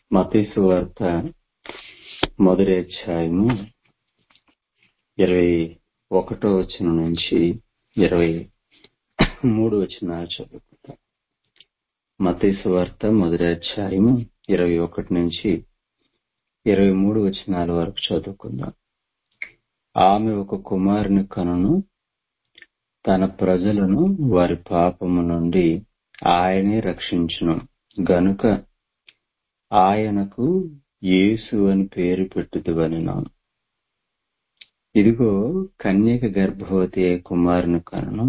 మతీసు వార్త మొదటి అధ్యాయము ఇరవై ఒకటో వచనం నుంచి ఇరవై మూడు వచనాలు చదువుకుంటాం మతీసు వార్త మొదటి అధ్యాయము ఇరవై ఒకటి నుంచి ఇరవై మూడు వచనాల వరకు చదువుకుందాం ఆమె ఒక కుమారుని కనును తన ప్రజలను వారి పాపము నుండి ఆయనే రక్షించును గనుక ఆయనకు యేసు అని పేరు పెట్టుదువనెను ఇదిగో కన్యక గర్భవతి అయి కుమారుని కనును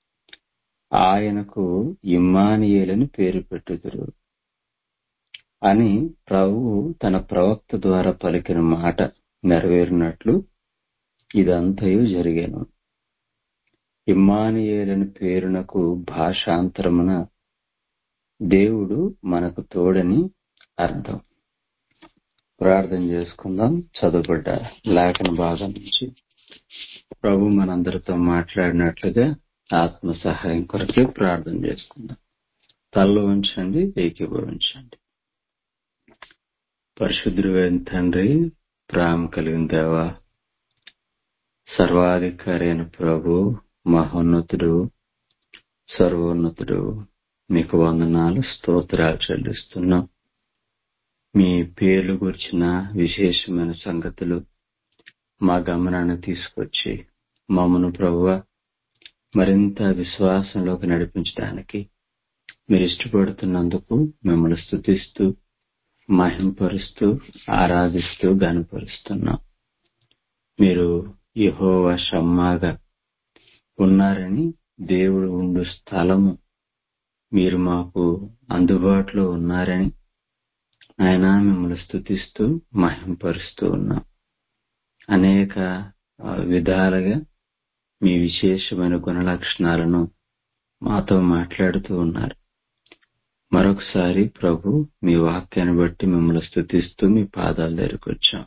ఆయనకు ఇమ్మానియేలని పేరు పెట్టుదురు అని ప్రభువు తన ప్రవక్త ద్వారా పలికిన మాట నెరవేరినట్లు ఇదంతయు జరిగాను ఇమ్మానియేలని పేరునకు భాషాంతరమున దేవుడు మనకు తోడని అర్థం ప్రార్థన చేసుకుందాం చదువుబడ్డ లేఖన భాగం నుంచి ప్రభు మనందరితో మాట్లాడినట్లుగా ఆత్మ సహాయం కొరకే ప్రార్థన చేసుకుందాం తల్లు ఉంచండి ఏకీభవించండి పరిశుద్ధుడు తండ్రి ప్రేమ కలిగిన దేవా సర్వాధికారి అయిన ప్రభు మహోన్నతుడు సర్వోన్నతుడు మీకు వందనాలు స్తోత్రాలు చెల్లిస్తున్నాం మీ పేర్లు గురించిన విశేషమైన సంగతులు మా గమనాన్ని తీసుకొచ్చి మమ్మను ప్రభువ మరింత విశ్వాసంలోకి నడిపించడానికి మీరు ఇష్టపడుతున్నందుకు మిమ్మల్ని స్థుతిస్తూ మహింపరుస్తూ ఆరాధిస్తూ గనపరుస్తున్నాం మీరు యహోవ షమ్మాగా ఉన్నారని దేవుడు ఉండు స్థలము మీరు మాకు అందుబాటులో ఉన్నారని ఆయన మిమ్మల్ని స్థుతిస్తూ మహింపరుస్తూ ఉన్నాం అనేక విధాలుగా మీ విశేషమైన గుణ లక్షణాలను మాతో మాట్లాడుతూ ఉన్నారు మరొకసారి ప్రభు మీ వాక్యాన్ని బట్టి మిమ్మల్ని స్థుతిస్తూ మీ పాదాల దగ్గరకు వచ్చాం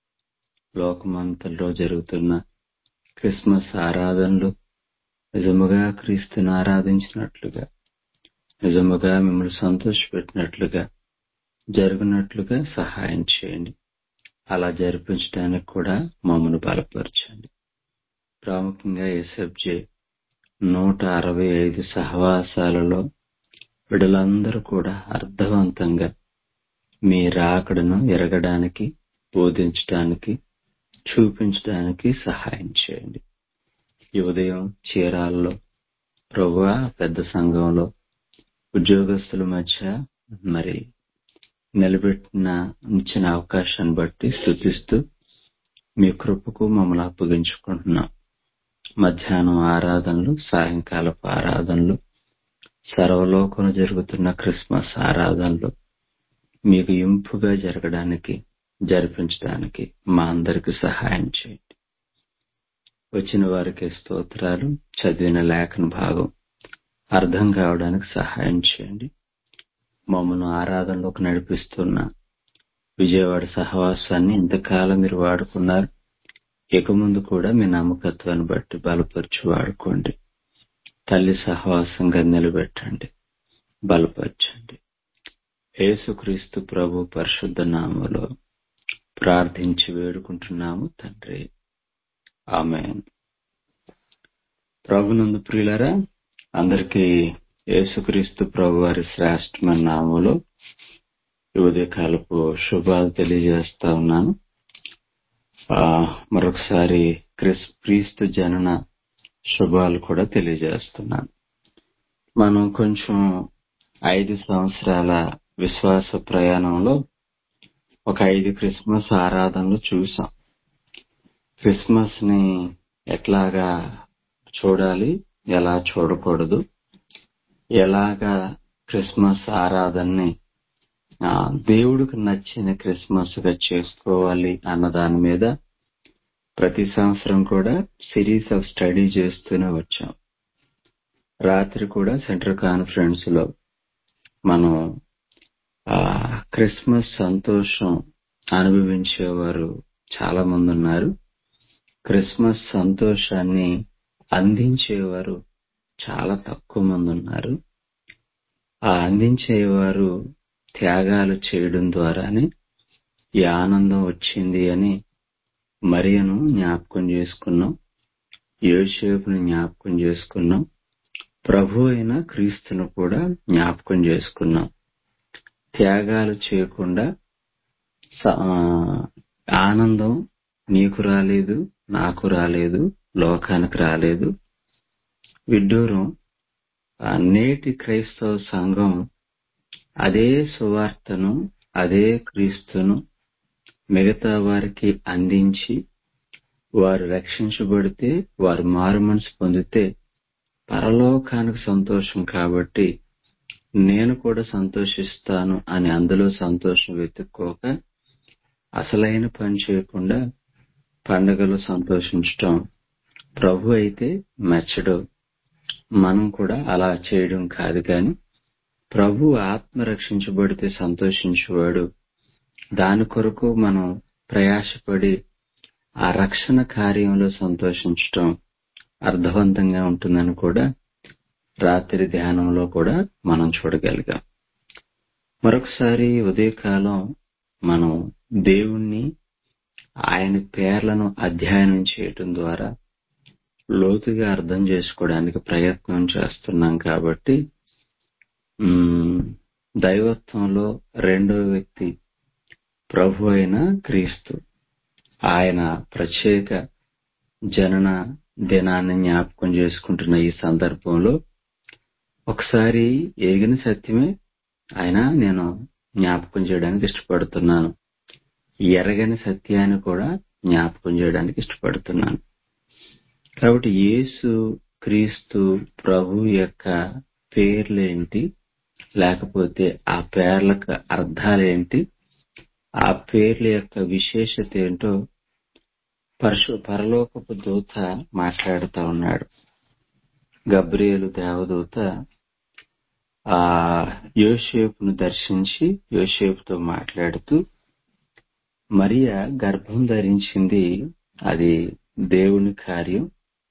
లోకమంతలో జరుగుతున్న క్రిస్మస్ ఆరాధనలు నిజముగా క్రీస్తుని ఆరాధించినట్లుగా నిజముగా మిమ్మల్ని సంతోషపెట్టినట్లుగా జరుగునట్లుగా సహాయం చేయండి అలా జరిపించడానికి కూడా మమ్మల్ని బలపరచండి ప్రాముఖ్యంగా ఎస్ఎఫ్జే నూట అరవై ఐదు సహవాసాలలో విడులందరూ కూడా అర్థవంతంగా మీ రాకడను ఎరగడానికి బోధించడానికి చూపించడానికి సహాయం చేయండి ఈ ఉదయం చీరాల్లో ప్రభువా పెద్ద సంఘంలో ఉద్యోగస్తుల మధ్య మరి నిలబెట్టిన ఇచ్చిన అవకాశాన్ని బట్టి స్థుతిస్తూ మీ కృపకు మమ్మల్ని అప్పగించుకుంటున్నాం మధ్యాహ్నం ఆరాధనలు సాయంకాలపు ఆరాధనలు సర్వలోకం జరుగుతున్న క్రిస్మస్ ఆరాధనలు మీకు ఇంపుగా జరగడానికి జరిపించడానికి మా అందరికి సహాయం చేయండి వచ్చిన వారికి స్తోత్రాలు చదివిన లేఖన భాగం అర్థం కావడానికి సహాయం చేయండి మమ్మల్ని ఆరాధనలోకి నడిపిస్తున్న విజయవాడ సహవాసాన్ని ఇంతకాలం మీరు వాడుకున్నారు ఇక ముందు కూడా మీ నమ్మకత్వాన్ని బట్టి బలపరిచి వాడుకోండి తల్లి సహవాసంగా నిలబెట్టండి బలపరచండి యేసుక్రీస్తు ప్రభు పరిశుద్ధ నామలో ప్రార్థించి వేడుకుంటున్నాము తండ్రి ఆమె ప్రభునందు ప్రియులరా అందరికీ యేసుక్రీస్తు ప్రభు వారి శ్రేష్టమైన నామంలో ఉదయకాలపు శుభాలు తెలియజేస్తా ఉన్నాను మరొకసారి క్రిస్ క్రీస్తు జనన శుభాలు కూడా తెలియజేస్తున్నాను మనం కొంచెం ఐదు సంవత్సరాల విశ్వాస ప్రయాణంలో ఒక ఐదు క్రిస్మస్ ఆరాధనలు చూసాం క్రిస్మస్ ని ఎట్లాగా చూడాలి ఎలా చూడకూడదు ఎలాగా క్రిస్మస్ ఆరాధనని దేవుడికి నచ్చిన క్రిస్మస్ గా చేసుకోవాలి అన్న దాని మీద ప్రతి సంవత్సరం కూడా సిరీస్ ఆఫ్ స్టడీ చేస్తూనే వచ్చాం రాత్రి కూడా సెంటర్ కాన్ఫరెన్స్ లో మనం క్రిస్మస్ సంతోషం అనుభవించేవారు చాలా మంది ఉన్నారు క్రిస్మస్ సంతోషాన్ని అందించేవారు చాలా తక్కువ మంది ఉన్నారు ఆ అందించేవారు త్యాగాలు చేయడం ద్వారానే ఈ ఆనందం వచ్చింది అని మరియను జ్ఞాపకం చేసుకున్నాం యోసేపుని జ్ఞాపకం చేసుకున్నాం ప్రభు అయిన క్రీస్తును కూడా జ్ఞాపకం చేసుకున్నాం త్యాగాలు చేయకుండా స- ఆ, ఆనందం నీకు రాలేదు నాకు రాలేదు లోకానికి రాలేదు విడ్డూరం ఆ నేటి క్రైస్తవ సంఘం అదే సువార్తను అదే క్రీస్తును మిగతా వారికి అందించి వారు రక్షించబడితే వారు మారు మనసు పొందితే పరలోకానికి సంతోషం కాబట్టి నేను కూడా సంతోషిస్తాను అని అందులో సంతోషం వెతుక్కోక అసలైన పని చేయకుండా పండగలు సంతోషించటం ప్రభు అయితే మెచ్చడు మనం కూడా అలా చేయడం కాదు కాని ప్రభు ఆత్మ రక్షించబడితే సంతోషించేవాడు దాని కొరకు మనం ప్రయాసపడి ఆ రక్షణ కార్యంలో సంతోషించటం అర్థవంతంగా ఉంటుందని కూడా రాత్రి ధ్యానంలో కూడా మనం చూడగలిగాం మరొకసారి ఉదయకాలం మనం దేవుణ్ణి ఆయన పేర్లను అధ్యయనం చేయటం ద్వారా లోతుగా అర్థం చేసుకోవడానికి ప్రయత్నం చేస్తున్నాం కాబట్టి మ్మ్, దైవత్వంలో రెండో వ్యక్తి ప్రభు అయిన క్రీస్తు ఆయన ప్రత్యేక జనన దినాన్ని జ్ఞాపకం చేసుకుంటున్న ఈ సందర్భంలో ఒకసారి ఎరిగిన సత్యమే ఆయన నేను జ్ఞాపకం చేయడానికి ఇష్టపడుతున్నాను ఎరగని సత్యాన్ని కూడా జ్ఞాపకం చేయడానికి ఇష్టపడుతున్నాను కాబట్టి యేసు క్రీస్తు ప్రభు యొక్క పేర్లేంటి లేకపోతే ఆ పేర్లకు అర్థాలేంటి ఆ పేర్ల యొక్క విశేషత ఏంటో పరశు పరలోకపు దూత మాట్లాడుతా ఉన్నాడు గబ్రియేలు దేవదూత ఆ యోసేపును దర్శించి యోసేపుతో మాట్లాడుతూ మరియ గర్భం ధరించింది అది దేవుని కార్యం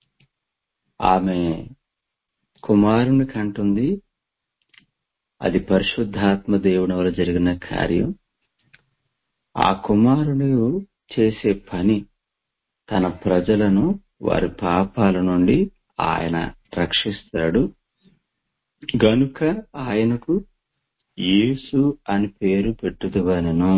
ఆమె కుమారుని కంటుంది అది పరిశుద్ధాత్మ దేవుని వల్ల జరిగిన కార్యం ఆ కుమారుని చేసే పని తన ప్రజలను వారి పాపాల నుండి ఆయన రక్షిస్తాడు గనుక ఆయనకు యేసు అని పేరు పెట్టుదువనెను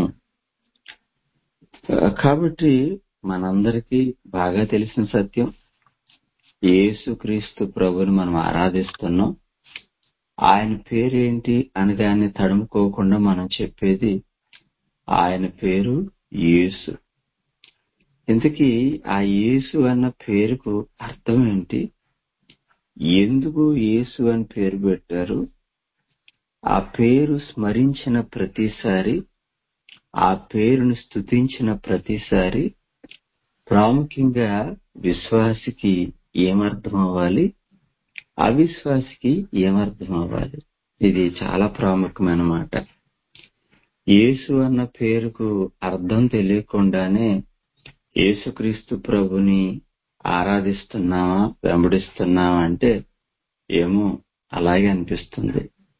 కాబట్టి మనందరికీ బాగా తెలిసిన సత్యం యేసు క్రీస్తు ప్రభుని మనం ఆరాధిస్తున్నాం ఆయన పేరేంటి అని దాన్ని తడుముకోకుండా మనం చెప్పేది ఆయన పేరు యేసు ఇంతకీ ఆ యేసు అన్న పేరుకు అర్థం ఏంటి ఎందుకు యేసు అని పేరు పెట్టారు ఆ పేరు స్మరించిన ప్రతిసారి ఆ పేరును స్తుతించిన ప్రతిసారి ప్రాముఖ్యంగా విశ్వాసికి ఏమర్థం అవ్వాలి అవిశ్వాసికి ఏమర్థం అవ్వాలి ఇది చాలా ప్రాముఖ్యమైన మాట యేసు అన్న పేరుకు అర్థం తెలియకుండానే యేసుక్రీస్తు ప్రభుని ఆరాధిస్తున్నావా వెంబడిస్తున్నావా అంటే ఏమో అలాగే అనిపిస్తుంది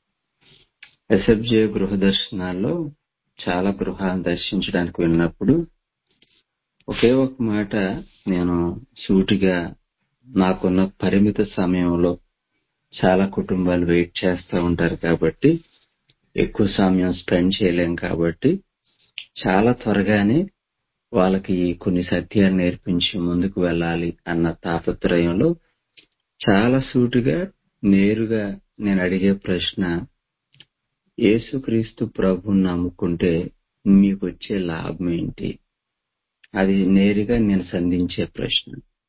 ఎస్ఎఫ్జే గృహ దర్శనాల్లో చాలా గృహాలను దర్శించడానికి వెళ్ళినప్పుడు ఒకే ఒక మాట నేను సూటిగా నాకున్న పరిమిత సమయంలో చాలా కుటుంబాలు వెయిట్ చేస్తూ ఉంటారు కాబట్టి ఎక్కువ సమయం స్పెండ్ చేయలేం కాబట్టి చాలా త్వరగానే వాళ్ళకి కొన్ని సత్యాలు నేర్పించి ముందుకు వెళ్ళాలి అన్న తాపత్రయంలో చాలా సూటిగా నేరుగా నేను అడిగే ప్రశ్న యేసుక్రీస్తు ప్రభుని నమ్ముకుంటే మీకు వచ్చే లాభం ఏంటి అది నేరుగా నేను సంధించే ప్రశ్న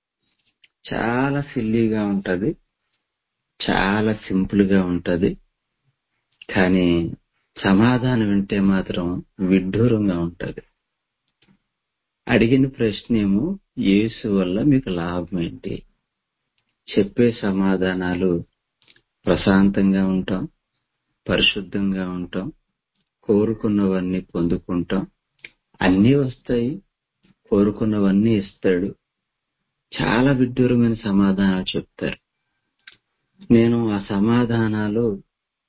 చాలా సిల్లీగా ఉంటది చాలా సింపుల్ గా ఉంటది కానీ సమాధానం వింటే మాత్రం విడ్డూరంగా ఉంటది అడిగిన ప్రశ్న ఏమో యేసు వల్ల మీకు లాభం ఏంటి చెప్పే సమాధానాలు ప్రశాంతంగా ఉంటాం పరిశుద్ధంగా ఉంటాం కోరుకున్నవన్నీ పొందుకుంటాం అన్నీ వస్తాయి కోరుకున్నవన్నీ ఇస్తాడు చాలా విడ్డూరమైన సమాధానాలు చెప్తారు నేను ఆ సమాధానాలు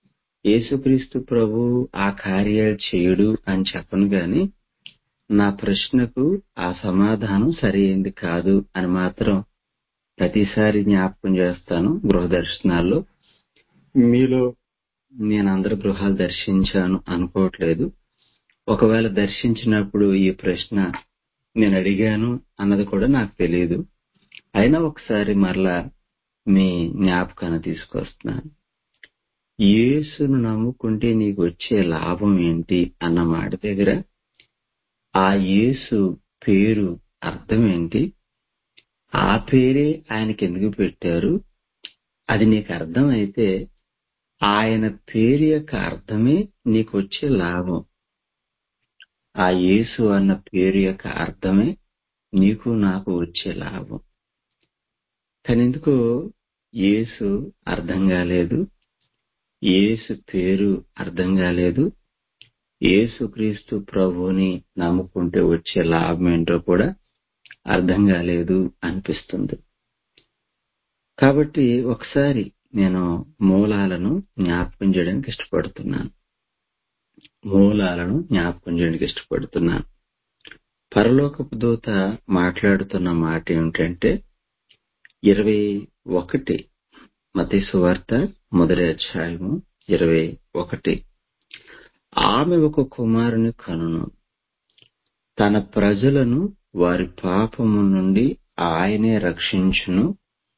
యేసుక్రీస్తు ప్రభు ఆ కార్యాలు చేయడు అని చెప్పను గాని నా ప్రశ్నకు ఆ సమాధానం సరైంది కాదు అని మాత్రం ప్రతిసారి జ్ఞాపకం చేస్తాను గృహ దర్శనాల్లో మీలో నేను అందరి గృహాలు దర్శించాను అనుకోవట్లేదు ఒకవేళ దర్శించినప్పుడు ఈ ప్రశ్న నేను అడిగాను అన్నది కూడా నాకు తెలియదు అయినా ఒకసారి మరలా మీ జ్ఞాపకాన్ని తీసుకొస్తున్నాను యేసును నమ్ముకుంటే నీకు వచ్చే లాభం ఏంటి అన్న మాట దగ్గర ఆ యేసు పేరు అర్థం ఏంటి ఆ పేరే ఆయనకి ఎందుకు పెట్టారు అది నీకు అర్థమైతే ఆయన పేరు యొక్క అర్థమే నీకు వచ్చే లాభం ఆ యేసు అన్న పేరు యొక్క అర్థమే నీకు నాకు వచ్చే లాభం కానీ ఎందుకో యేసు అర్థం కాలేదు యేసు పేరు అర్థం కాలేదు యేసుక్రీస్తు ప్రభువుని నమ్ముకుంటే వచ్చే లాభం ఏంటో కూడా అర్థం కాలేదు అనిపిస్తుంది కాబట్టి ఒకసారి నేను మూలాలను జ్ఞాపకం చేయడానికి ఇష్టపడుతున్నాను మూలాలను జ్ఞాపకం చేయడానికి ఇష్టపడుతున్నాను పరలోకపు దూత మాట్లాడుతున్న మాట ఏమిటంటే ఇరవై ఒకటి మతి సువార్త మొదటి అధ్యాయము ఇరవై ఒకటి ఆమె ఒక కుమారుని కనును తన ప్రజలను వారి పాపము నుండి ఆయనే రక్షించును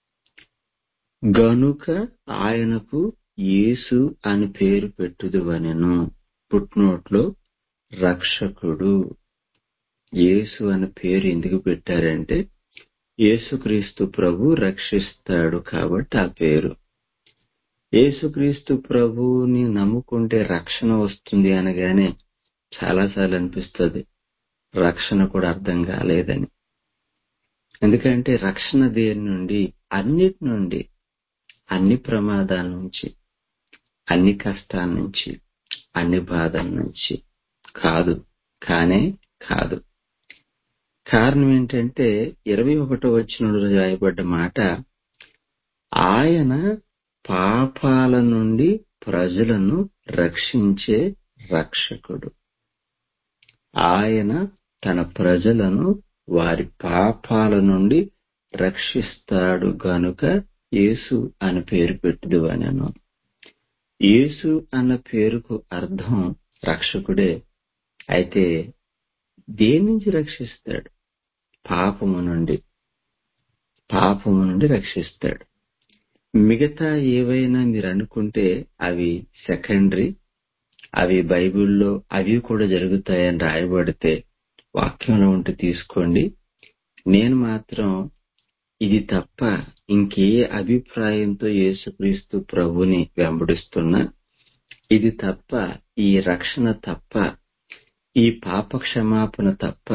గనుక ఆయనకు యేసు అని పేరు పెట్టుదువనెను పుట్నోట్లో రక్షకుడు యేసు అని పేరు ఎందుకు పెట్టారంటే యేసుక్రీస్తు ప్రభు రక్షిస్తాడు కాబట్టి ఆ పేరు యేసుక్రీస్తు ప్రభువుని నమ్ముకుంటే రక్షణ వస్తుంది అనగానే చాలాసార్లు అనిపిస్తుంది రక్షణ కూడా అర్థం కాలేదని ఎందుకంటే రక్షణ దేని నుండి అన్నిటి నుండి అన్ని ప్రమాదాల నుంచి అన్ని కష్టాల నుంచి అన్ని బాధల నుంచి కాదు కానే కాదు కారణం ఏంటంటే ఇరవై ఒకటో వచ్చిన రాయబడ్డ మాట ఆయన పాపాల నుండి ప్రజలను రక్షించే రక్షకుడు ఆయన తన ప్రజలను వారి పాపాల నుండి రక్షిస్తాడు గనుక యేసు అని పేరు పెట్టుదు అనను యేసు అన్న పేరుకు అర్థం రక్షకుడే అయితే దేని నుంచి రక్షిస్తాడు పాపము నుండి పాపము నుండి రక్షిస్తాడు మిగతా ఏవైనా మీరు అనుకుంటే అవి సెకండరీ అవి బైబిల్లో అవి కూడా జరుగుతాయని రాయబడితే వాక్యంలో ఉంటే తీసుకోండి నేను మాత్రం ఇది తప్ప ఇంకే అభిప్రాయంతో యేసుక్రీస్తు ప్రభుని వెంబడిస్తున్నా ఇది తప్ప ఈ రక్షణ తప్ప ఈ పాప క్షమాపణ తప్ప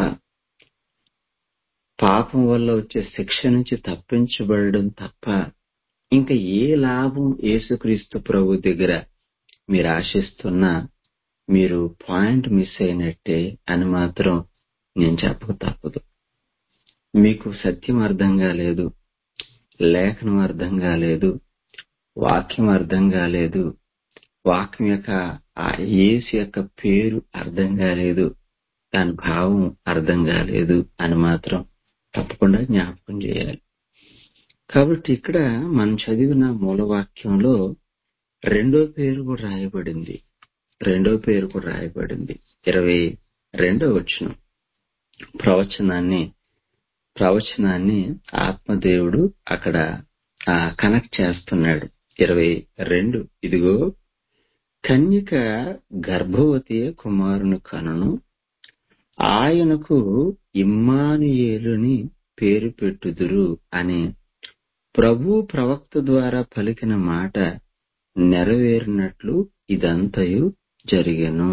పాపం వల్ల వచ్చే శిక్ష నుంచి తప్పించబడడం తప్ప ఇంకా ఏ లాభం యేసుక్రీస్తు ప్రభు దగ్గర మీరు ఆశిస్తున్నా మీరు పాయింట్ మిస్ అయినట్టే అని మాత్రం నేను చెప్పక తప్పదు మీకు సత్యం అర్థం కాలేదు లేఖనం అర్థం కాలేదు వాక్యం అర్థం కాలేదు వాక్యం యొక్క ఆ యేసు యొక్క పేరు అర్థం కాలేదు దాని భావం అర్థం కాలేదు అని మాత్రం తప్పకుండా జ్ఞాపకం చేయాలి కాబట్టి ఇక్కడ మనం చదివిన మూలవాక్యంలో రెండో పేరు కూడా రాయబడింది రెండో పేరు కూడా రాయబడింది ఇరవై రెండో వచ్చిన ప్రవచనాన్ని ప్రవచనాన్ని ఆత్మదేవుడు అక్కడ కనెక్ట్ చేస్తున్నాడు ఇరవై రెండు ఇదిగో కన్యక గర్భవతి కుమారుని కనును ఆయనకు ఇమ్మానుయేలుని పేరు పెట్టుదురు అని ప్రభు ప్రవక్త ద్వారా పలికిన మాట నెరవేరినట్లు ఇదంతయు జరిగెను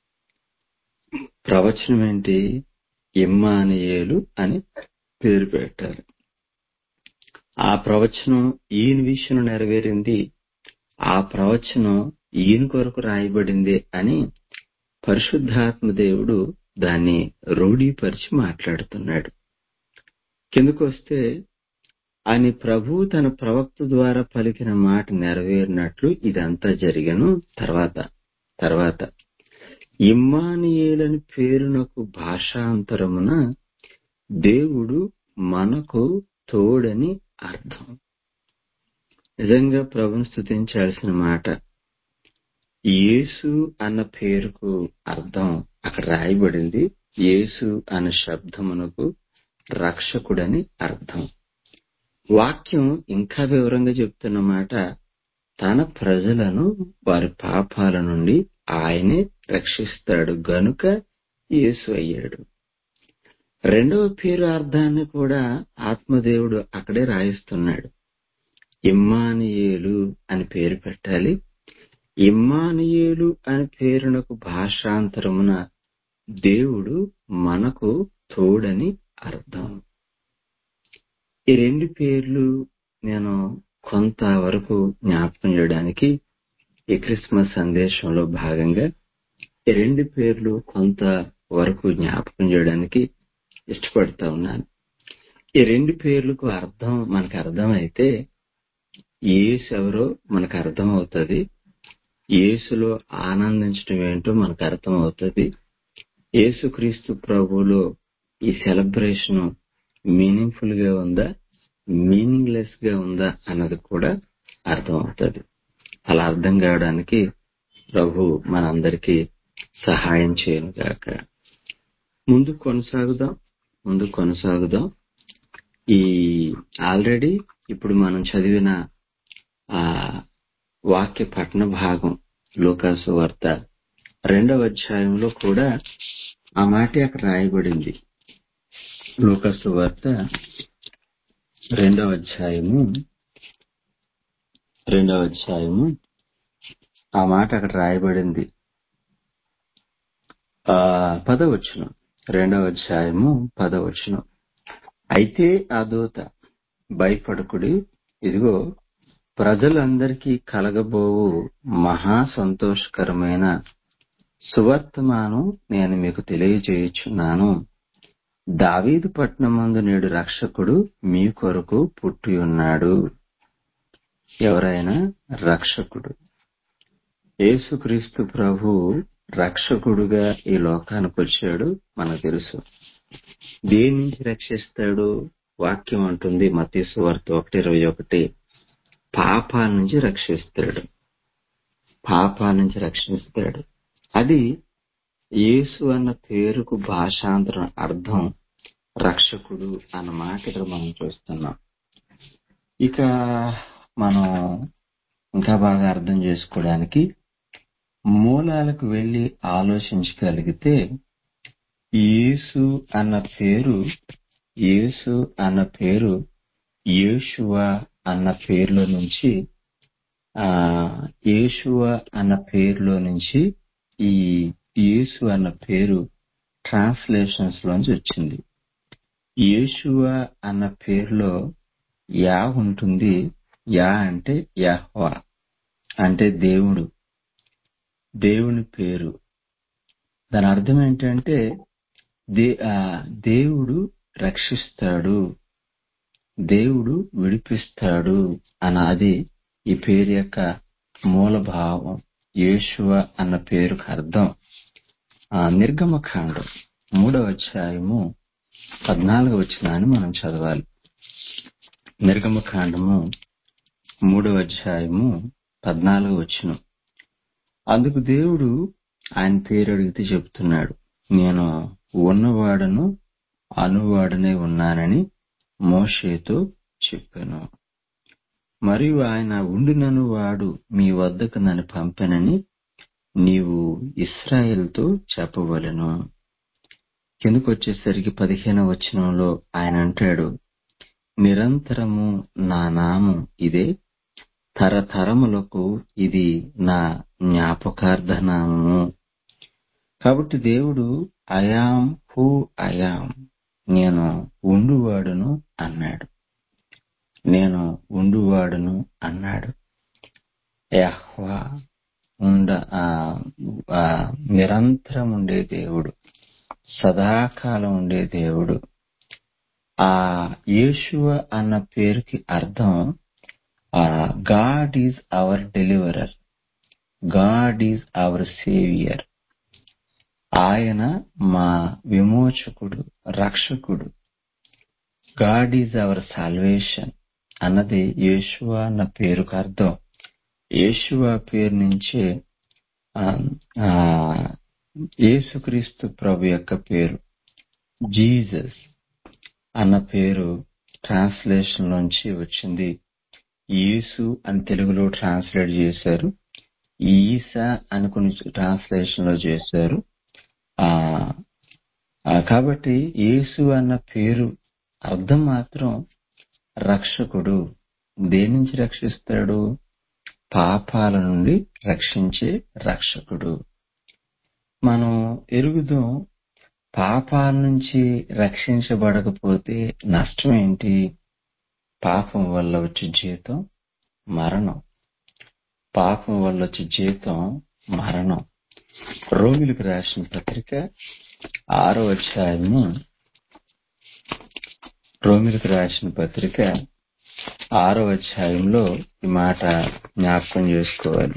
ప్రవచనం ఏంటి ఇమ్మానుయేలు అని పేరు పెట్టారు ఆ ప్రవచనం ఈయన విషయంలో నెరవేరింది ఆ ప్రవచనం ఈయన కొరకు రాయబడింది అని పరిశుద్ధాత్మ దేవుడు దాన్ని రూఢీపరిచి మాట్లాడుతున్నాడు కిందకు వస్తే అని ప్రభు తన ప్రవక్త ద్వారా పలికిన మాట నెరవేరినట్లు ఇదంతా జరిగను తర్వాత తర్వాత ఇమ్మానియేలని పేరునకు భాషాంతరమున దేవుడు మనకు తోడని అర్థం నిజంగా ప్రభుని స్థుతించాల్సిన మాట యేసు అన్న పేరుకు అర్థం అక్కడ రాయబడింది యేసు అన్న శబ్దమునకు రక్షకుడని అర్థం వాక్యం ఇంకా వివరంగా చెప్తున్న మాట తన ప్రజలను వారి పాపాల నుండి ఆయనే రక్షిస్తాడు గనుక యేసు అయ్యాడు రెండవ పేరు అర్థాన్ని కూడా ఆత్మదేవుడు అక్కడే రాయిస్తున్నాడు ఇమ్మానియేలు అని పేరు పెట్టాలి ఇమ్మానియేలు అని పేరునకు భాషాంతరమున దేవుడు మనకు తోడని అర్థం ఈ రెండు పేర్లు నేను కొంతవరకు జ్ఞాపకం చేయడానికి ఈ క్రిస్మస్ సందేశంలో భాగంగా ఈ రెండు పేర్లు కొంత వరకు జ్ఞాపకం చేయడానికి ఇష్టపడతా ఉన్నాను ఈ రెండు పేర్లకు అర్థం మనకు అర్థమైతే ఏసు ఎవరో మనకు అర్థం అవుతుంది ఏసులో ఆనందించడం ఏంటో మనకు అర్థం అవుతుంది ఏసుక్రీస్తు ప్రభువులో ఈ సెలబ్రేషన్ మీనింగ్ఫుల్ గా ఉందా మీనింగ్లెస్ గా ఉందా అన్నది కూడా అర్థం అవుతుంది అలా అర్థం కావడానికి ప్రభు మనందరికీ సహాయం చేయను గాక ముందు కొనసాగుదాం ముందు కొనసాగుదాం ఈ ఆల్రెడీ ఇప్పుడు మనం చదివిన ఆ వాక్య పఠన భాగం లోకాసు వార్త రెండవ అధ్యాయంలో కూడా ఆ మాట అక్కడ రాయబడింది లోకాసు వార్త రెండవ అధ్యాయము రెండవ అధ్యాయము ఆ మాట అక్కడ రాయబడింది ఆ పదవచనం రెండవ అధ్యాయము పదవచనం అయితే ఆ దూత భయపడకుడి ఇదిగో ప్రజలందరికీ కలగబోవు మహా సంతోషకరమైన సువర్తమానం నేను మీకు తెలియజేయుచున్నాను దావీదు పట్నమందు నేడు రక్షకుడు మీ కొరకు పుట్టి ఉన్నాడు ఎవరైనా రక్షకుడు యేసుక్రీస్తు ప్రభు రక్షకుడుగా ఈ లోకానికి వచ్చాడు మనకు తెలుసు దేని నుంచి రక్షిస్తాడు వాక్యం అంటుంది మతీసు వార్త ఒకటి ఇరవై ఒకటి పాపాల నుంచి రక్షిస్తాడు పాపాల నుంచి రక్షిస్తాడు అది యేసు అన్న పేరుకు భాషాంతరం అర్థం రక్షకుడు అన్న మాట ఇక్కడ మనం చూస్తున్నాం ఇక మనం ఇంకా బాగా అర్థం చేసుకోవడానికి మూలాలకు వెళ్లి ఆలోచించగలిగితే యేసు అన్న పేరు యేసు అన్న పేరు యేషువ అన్న పేరులో నుంచి ఆ యేషువ అన్న పేరులో నుంచి ఈ యేసు అన్న పేరు ట్రాన్స్లేషన్స్ లోంచి వచ్చింది యేషువ అన్న పేరులో యా ఉంటుంది యా అంటే యహ్వా అంటే దేవుడు దేవుని పేరు దాని అర్థం ఏంటంటే దే ఆ, దేవుడు రక్షిస్తాడు దేవుడు విడిపిస్తాడు అన్నది ఈ పేరు యొక్క మూల భావం యేషువ అన్న పేరుకు అర్థం ఆ నిర్గమకాండం మూడవ అధ్యాయము పద్నాలుగు వచ్చినాన్ని మనం చదవాలి నిర్గమకాండము మూడవ అధ్యాయము పద్నాలుగు వచ్చిన అందుకు దేవుడు ఆయన పేరు అడిగితే చెప్తున్నాడు నేను ఉన్నవాడను అనువాడనే ఉన్నానని మోషేతో చెప్పాను మరియు ఆయన ఉండినను వాడు మీ వద్దకు నన్ను పంపెనని నీవు ఇస్రాయేల్తో చెప్పవలెను కిందకు వచ్చేసరికి పదిహేనవ వచనంలో ఆయన అంటాడు నిరంతరము నా నామం ఇదే తరతరములకు ఇది నా జ్ఞాపకార్థ నామము కాబట్టి దేవుడు అయాం హూ అయాం నేను ఉండువాడును అన్నాడు నేను ఉండువాడును అన్నాడు యహ్వా ఉండ ఆ, ఆ, నిరంతరం ఉండే దేవుడు సదాకాలం ఉండే దేవుడు ఆ యేషువ అన్న పేరుకి అర్థం God is our deliverer God is our saviour ఆయన మా విమోచకుడు రక్షకుడు గాడ్ ఈజ్ అవర్ సాల్వేషన్ అన్నది యేషువ అన్న పేరుకు అర్థం యేషువ పేరు నుంచే ఆ, ఆ, యేసుక్రీస్తు ప్రభు యొక్క పేరు జీసస్ అన్న పేరు ట్రాన్స్లేషన్ నుంచి వచ్చింది యేసు అని తెలుగులో ట్రాన్స్లేట్ చేశారు ఈసా అనుకుని ట్రాన్స్లేషన్ లో చేశారు ఆ ఆ, కాబట్టి యేసు అన్న పేరు అర్థం మాత్రం రక్షకుడు దేని నుంచి రక్షిస్తాడు పాపాల నుండి రక్షించే రక్షకుడు మనం ఎరుగుదాం పాపాల నుంచి రక్షించబడకపోతే నష్టం ఏంటి పాపం వల్ల వచ్చే జీతం మరణం పాపం వల్ల వచ్చే జీతం మరణం రోమిలకు రాసిన పత్రిక ఆరో అధ్యాయము రోమిలకు రాసిన పత్రిక ఆరో అధ్యాయంలో ఈ మాట జ్ఞాపకం చేసుకోవాలి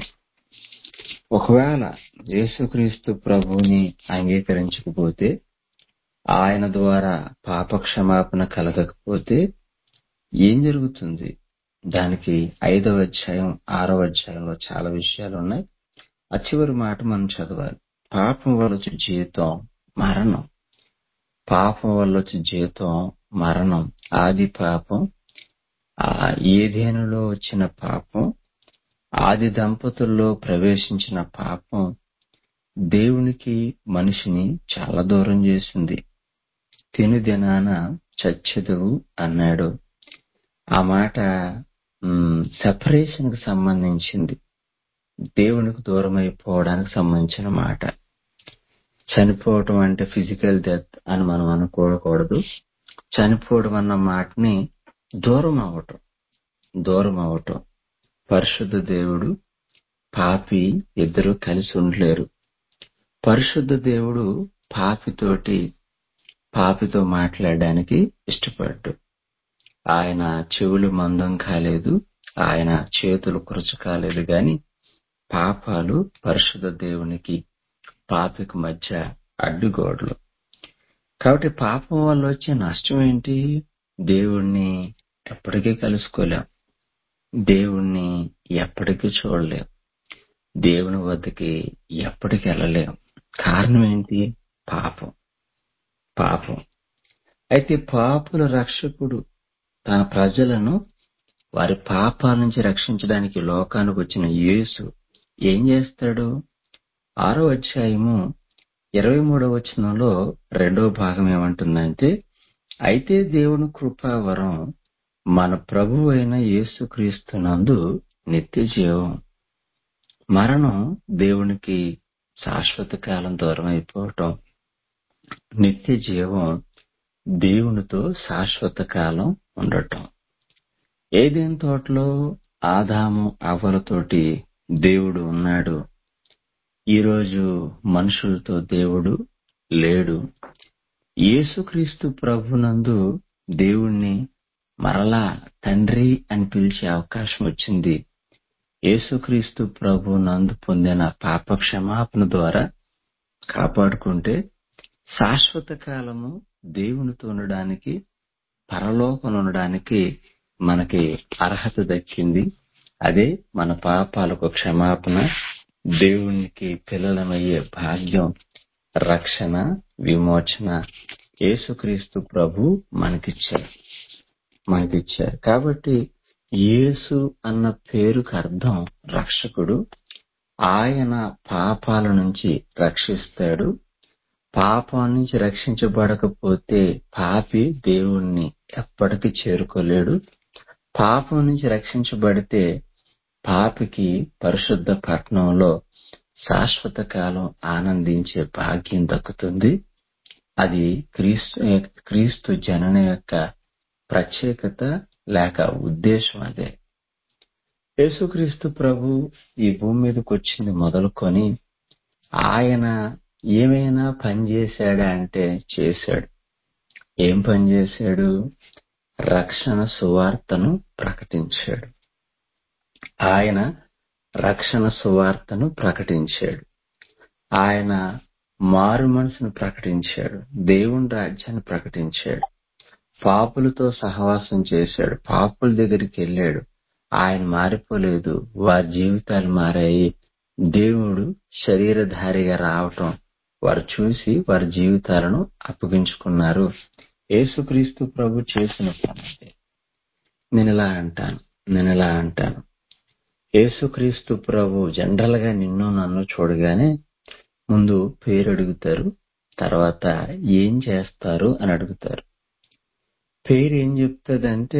ఒకవేళ యేసుక్రీస్తు ప్రభువుని అంగీకరించకపోతే ఆయన ద్వారా పాప క్షమాపణ కలగకపోతే ఏం జరుగుతుంది దానికి ఐదవ అధ్యాయం ఆరవ అధ్యాయంలో చాలా విషయాలు ఉన్నాయి ఆ చివరి మాట మనం చదవాలి పాపం వల్ల వచ్చే జీవితం మరణం పాపం వల్ల వచ్చే జీవితం మరణం ఆది పాపం ఆ ఏదేనులో వచ్చిన పాపం ఆది దంపతుల్లో ప్రవేశించిన పాపం దేవునికి మనిషిని చాలా దూరం చేసింది తిను దినాన చచ్చెదవు అన్నాడు ఆ మాట సెపరేషన్ కి సంబంధించింది దేవునికి దూరం అయిపోవడానికి సంబంధించిన మాట చనిపోవటం అంటే ఫిజికల్ డెత్ అని మనం అనుకోకూడదు చనిపోవడం అన్న మాటని దూరం అవటం దూరం అవటం పరిశుద్ధ దేవుడు పాపి ఇద్దరు కలిసి ఉండలేరు పరిశుద్ధ దేవుడు పాపితోటి పాపితో మాట్లాడడానికి ఇష్టపడ్డు ఆయన చెవులు మందం కాలేదు ఆయన చేతులు కురచ కాలేదు గాని పాపాలు పరిశుద్ధ దేవునికి పాపికి మధ్య అడ్డుగోడలు కాబట్టి పాపం వల్ల వచ్చే నష్టం ఏంటి దేవుణ్ణి ఎప్పటికీ కలుసుకోలేం దేవుణ్ణి ఎప్పటికీ చూడలేం దేవుని వద్దకి ఎప్పటికి వెళ్ళలేం కారణం ఏంటి పాపం పాపం అయితే పాపుల రక్షకుడు తన ప్రజలను వారి పాపాల నుంచి రక్షించడానికి లోకానికి వచ్చిన యేసు ఏం చేస్తాడు ఆరో అధ్యాయము ఇరవై మూడవ వచనంలో రెండవ భాగం ఏమంటుందంటే అయితే దేవుని కృపావరం మన ప్రభు అయిన యేసుక్రీస్తునందు నిత్య జీవం మరణం దేవునికి శాశ్వత కాలం దూరం అయిపోవటం నిత్య జీవం దేవునితో శాశ్వత కాలం ఉండటం ఏదేం తోటలో ఆదాము అవ్వలతోటి దేవుడు ఉన్నాడు ఈరోజు మనుషులతో దేవుడు లేడు యేసుక్రీస్తు ప్రభునందు దేవుణ్ణి మరలా తండ్రి అని పిలిచే అవకాశం వచ్చింది యేసుక్రీస్తు ప్రభు నందు పొందిన పాప క్షమాపణ ద్వారా కాపాడుకుంటే శాశ్వత కాలము దేవునితో ఉండడానికి పరలోకం ఉండడానికి మనకి అర్హత దక్కింది అదే మన పాపాలకు క్షమాపణ దేవునికి పిల్లలమయ్యే భాగ్యం రక్షణ విమోచన యేసుక్రీస్తు ప్రభు మనకిచ్చారు మనకిచ్చారు కాబట్టి యేసు అన్న పేరుకు అర్థం రక్షకుడు ఆయన పాపాల నుంచి రక్షిస్తాడు పాపం నుంచి రక్షించబడకపోతే పాపి దేవుణ్ణి ఎప్పటికీ చేరుకోలేడు పాపం నుంచి రక్షించబడితే పాపికి పరిశుద్ధ పట్టణంలో శాశ్వత కాలం ఆనందించే భాగ్యం దక్కుతుంది అది క్రీస్తు క్రీస్తు జనన యొక్క ప్రత్యేకత లేక ఉద్దేశం అదే యేసుక్రీస్తు ప్రభు ఈ భూమి మీదకి వచ్చింది మొదలుకొని ఆయన ఏమైనా పని చేశాడా అంటే చేశాడు ఏం పని చేశాడు రక్షణ సువార్తను ప్రకటించాడు ఆయన రక్షణ సువార్తను ప్రకటించాడు ఆయన మారు మనసును ప్రకటించాడు దేవుని రాజ్యాన్ని ప్రకటించాడు పాపులతో సహవాసం చేశాడు పాపుల దగ్గరికి వెళ్ళాడు ఆయన మారిపోలేదు వారి జీవితాలు మారాయి దేవుడు శరీరధారిగా రావటం వారు చూసి వారి జీవితాలను అప్పగించుకున్నారు యేసుక్రీస్తు ప్రభు చేసిన పని అదే. నేను ఇలా అంటాను నేను ఇలా అంటాను యేసుక్రీస్తు ప్రభు జనరల్ గా నిన్ను నన్ను చూడగానే ముందు పేరు అడుగుతారు తర్వాత ఏం చేస్తారు అని అడుగుతారు పేరు ఏం చెప్తుంది అంటే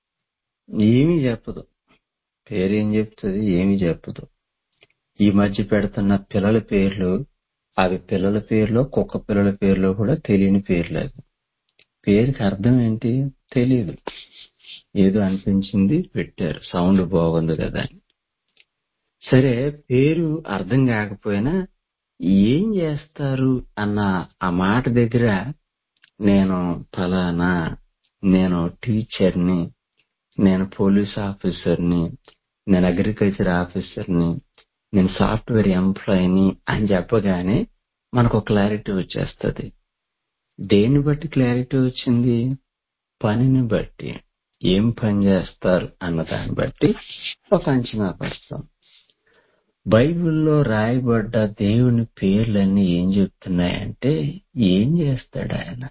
ఏమీ చెప్పదు పేరు ఏం చెప్తుంది ఏమీ చెప్పదు ఈ మధ్య పెడుతున్న పిల్లల పేర్లు అవి పిల్లల పేర్లో కుక్క పిల్లల పేర్లో కూడా తెలియని పేర్లు అవి పేరుకి అర్థం ఏంటి తెలియదు ఏదో అనిపించింది పెట్టారు సౌండ్ బాగుంది కదా అని సరే పేరు అర్థం కాకపోయినా ఏం చేస్తారు అన్న ఆ మాట దగ్గర నేను ఫలానా నేను టీచర్ని నేను పోలీస్ ఆఫీసర్ని నేను అగ్రికల్చర్ ఆఫీసర్ని నేను సాఫ్ట్వేర్ ఎంప్లాయీని అని చెప్పగానే మనకు క్లారిటీ వచ్చేస్తుంది దేన్ని బట్టి క్లారిటీ వచ్చింది పనిని బట్టి ఏం పని చేస్తారు అన్న దాన్ని బట్టి ఒక అంచనా పడతాం బైబిల్లో రాయబడ్డ దేవుని పేర్లన్నీ ఏం చెప్తున్నాయంటే ఏం చేస్తాడు ఆయన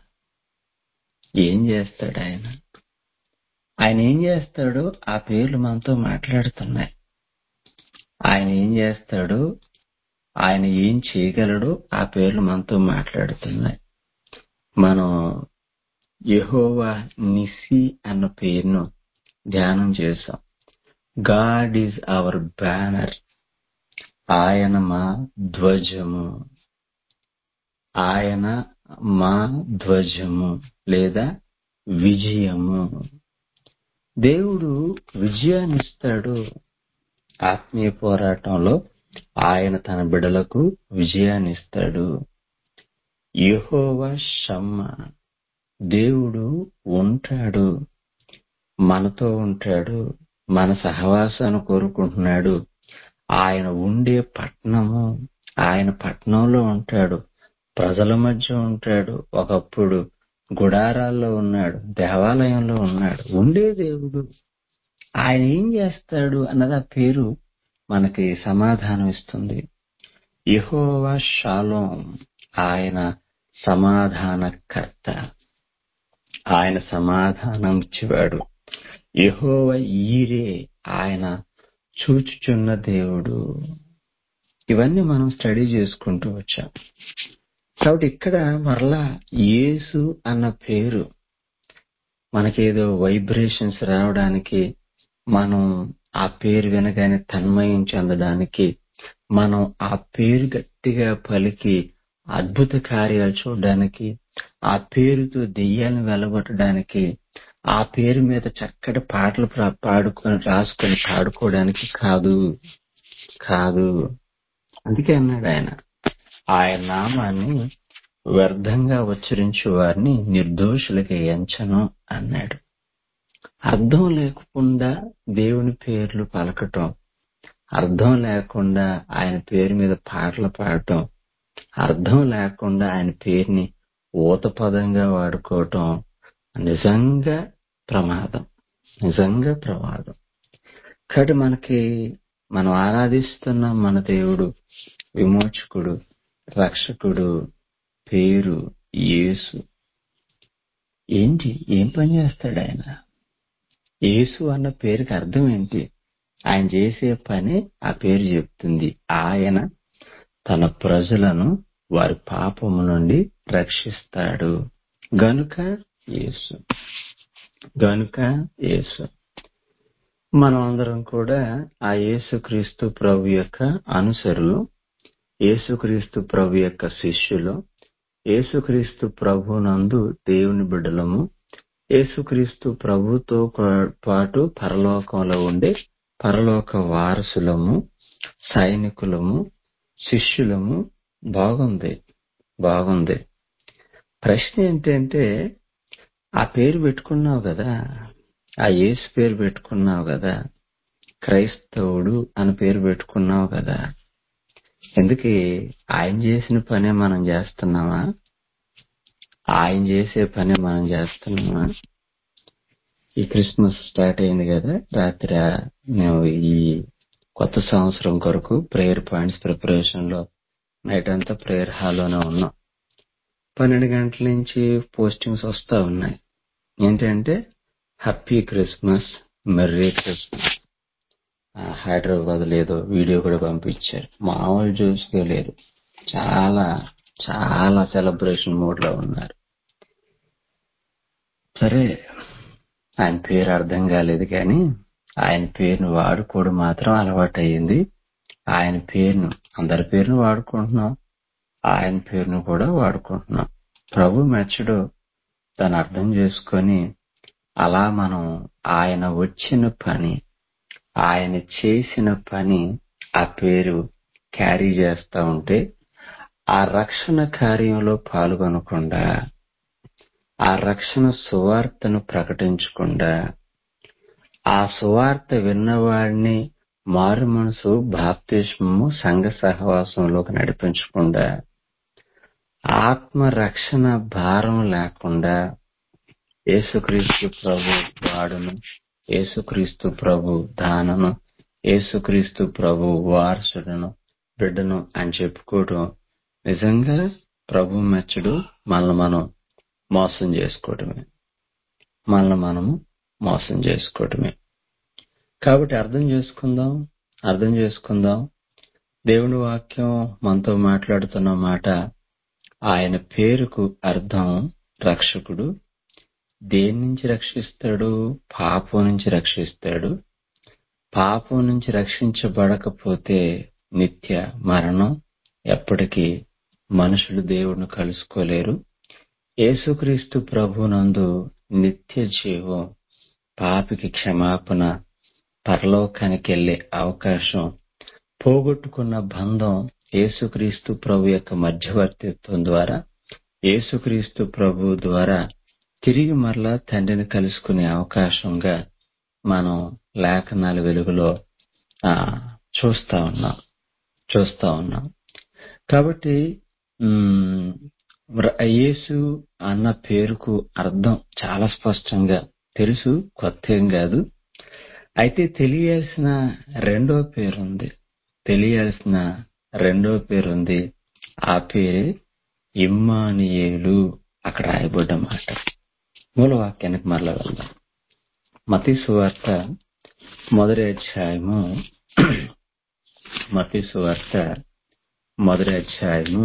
ఏం చేస్తాడు ఆయన ఆయన ఏం చేస్తాడో ఆ పేర్లు మనతో మాట్లాడుతున్నాయి ఆయన ఏం చేస్తాడో ఆయన ఏం చేయగలడో ఆ పేర్లు మనతో మాట్లాడుతున్నాయి మనం యెహోవా నిసి అన్న పేరును ధ్యానం చేశాం గాడ్ ఈజ్ అవర్ బ్యానర్ ఆయన మా ధ్వజము ఆయన మా ధ్వజము లేదా విజయము దేవుడు విజయాన్ని ఇస్తాడు ఆత్మీయ పోరాటంలో ఆయన తన బిడలకు విజయాన్ని ఇస్తాడు యెహోవా షమ్మ దేవుడు ఉంటాడు మనతో ఉంటాడు మన సహవాసాన్ని కోరుకుంటున్నాడు ఆయన ఉండే పట్టణము ఆయన పట్టణంలో ఉంటాడు ప్రజల మధ్య ఉంటాడు ఒకప్పుడు గుడారాల్లో ఉన్నాడు దేవాలయంలో ఉన్నాడు ఉండే దేవుడు ఆయన ఏం చేస్తాడు అన్నది ఆ పేరు మనకి సమాధానం ఇస్తుంది యెహోవా షాలోం ఆయన సమాధానకర్త ఆయన సమాధానం ఇచ్చేవాడు యెహోవా ఈరే ఆయన చూచుచున్న దేవుడు ఇవన్నీ మనం స్టడీ చేసుకుంటూ వచ్చాం కాబట్టి ఇక్కడ మరలా యేసు అన్న పేరు మనకేదో వైబ్రేషన్స్ రావడానికి మనం ఆ పేరు వినగానే తన్మయం చెందడానికి మనం ఆ పేరు గట్టిగా పలికి అద్భుత కార్యాలు చూడడానికి ఆ పేరుతో దెయ్యాలను వెలగొట్టడానికి ఆ పేరు మీద చక్కటి పాటలు ప్రా- పాడుకొని రాసుకొని పాడుకోవడానికి కాదు కాదు అందుకే అన్నాడు ఆయన ఆయన నామాన్ని వ్యర్థంగా ఉచ్చరించు వారిని నిర్దోషులకి ఎంచను అన్నాడు అర్థం లేకుండా దేవుని పేర్లు పలకటం అర్థం లేకుండా ఆయన పేరు మీద పాటలు పాడటం అర్థం లేకుండా ఆయన పేరుని ఊత పదంగా వాడుకోవటం నిజంగా ప్రమాదం నిజంగా ప్రమాదం కాబట్టి మనకి మనం ఆరాధిస్తున్న మన దేవుడు విమోచకుడు రక్షకుడు పేరు యేసు ఏంటి ఏం పని చేస్తాడు ఆయన యేసు అన్న పేరుకి అర్థం ఏంటి ఆయన చేసే పని ఆ పేరు చెప్తుంది ఆయన తన ప్రజలను వారి పాపము నుండి రక్షిస్తాడు గనుక యేసు గనుక యేసు మనం అందరం కూడా ఆ యేసుక్రీస్తు ప్రభు యొక్క అనుసరులు యేసుక్రీస్తు ప్రభు యొక్క శిష్యులు యేసుక్రీస్తు ప్రభునందు దేవుని బిడ్డలము యేసుక్రీస్తు ప్రభుతో పా- పాటు పరలోకంలో ఉండే పరలోక వారసులము సైనికులము శిష్యులము బాగుంది బాగుంది ప్రశ్న ఏంటంటే ఆ పేరు పెట్టుకున్నావు కదా ఆ యేసు పేరు పెట్టుకున్నావు కదా క్రైస్తవుడు అని పేరు పెట్టుకున్నావు కదా ఎందుకు ఆయన చేసిన పనే మనం చేస్తున్నామా ఆయన చేసే పని మనం చేస్తున్నామా ఈ క్రిస్మస్ స్టార్ట్ అయింది కదా రాత్రి మేము ఈ కొత్త సంవత్సరం కొరకు ప్రేయర్ పాయింట్స్ ప్రిపరేషన్ లో నైట్ అంతా ప్రేయర్ హాల్లోనే ఉన్నాం పన్నెండు గంటల నుంచి పోస్టింగ్స్ వస్తా ఉన్నాయి ఏంటంటే happy Christmas merry Christmas Hyderabad లేదో వీడియో కూడా పంపించారు మామూలు చూసుకోలేరు చాలా చాలా సెలబ్రేషన్ మూడ్ లో ఉన్నారు సరే ఆయన పేరు అర్థం కాలేదు కానీ ఆయన పేరును వాడుకోవడం మాత్రం అలవాటు అయ్యింది ఆయన పేరును అందరి పేరును వాడుకుంటున్నాం ఆయన పేరును కూడా వాడుకుంటున్నాం ప్రభు మెచ్చడు దాన్ని అర్థం చేసుకొని అలా మనం ఆయన వచ్చిన పని ఆయన చేసిన పని ఆ పేరు క్యారీ చేస్తా ఉంటే ఆ రక్షణ కార్యంలో పాల్గొనకుండా ఆ రక్షణ సువార్తను ప్రకటించకుండా ఆ సువార్త విన్నవాడిని మారు మనసు బాప్తిష్మము సంఘ సహవాసంలోకి నడిపించకుండా ఆత్మ రక్షణ భారం లేకుండా యేసుక్రీస్తు ప్రభు వాడును యేసుక్రీస్తు ప్రభు దానను యేసుక్రీస్తు ప్రభు వారసుడును బిడ్డను అని చెప్పుకోవడం నిజంగా ప్రభు మెచ్చడు మనల్ని మనం మోసం చేసుకోవటమే మనల్ని మనము మోసం చేసుకోవటమే కాబట్టి అర్థం చేసుకుందాం అర్థం చేసుకుందాం దేవుని వాక్యం మనతో మాట్లాడుతున్న మాట ఆయన పేరుకు అర్థం రక్షకుడు దేని నుంచి రక్షిస్తాడు పాపం నుంచి రక్షిస్తాడు పాపం నుంచి రక్షించబడకపోతే నిత్య మరణం ఎప్పటికీ మనుషులు దేవుడిని కలుసుకోలేరు యేసుక్రీస్తు ప్రభునందు నిత్య జీవం పాపికి క్షమాపణ పరలోకానికి వెళ్లే అవకాశం పోగొట్టుకున్న బంధం యేసుక్రీస్తు ప్రభు యొక్క మధ్యవర్తిత్వం ద్వారా యేసుక్రీస్తు ప్రభు ద్వారా తిరిగి మరలా తండ్రిని కలుసుకునే అవకాశంగా మనం లేఖనాల వెలుగులో ఆ చూస్తా ఉన్నాం చూస్తా ఉన్నాం కాబట్టి యేసు అన్న పేరుకు అర్థం చాలా స్పష్టంగా తెలుసు కొత్త ఏం కాదు అయితే తెలియాల్సిన రెండో పేరుంది తెలియాల్సిన రెండో పేరుంది ఆ పేరే ఇమ్మానియేలు అక్కడ రాయబడ్డ మాట మూలవాక్యానికి మరలా వెళ్దాం మతి సువార్త మొదటి అధ్యాయము మతి సువార్త మొదటి అధ్యాయము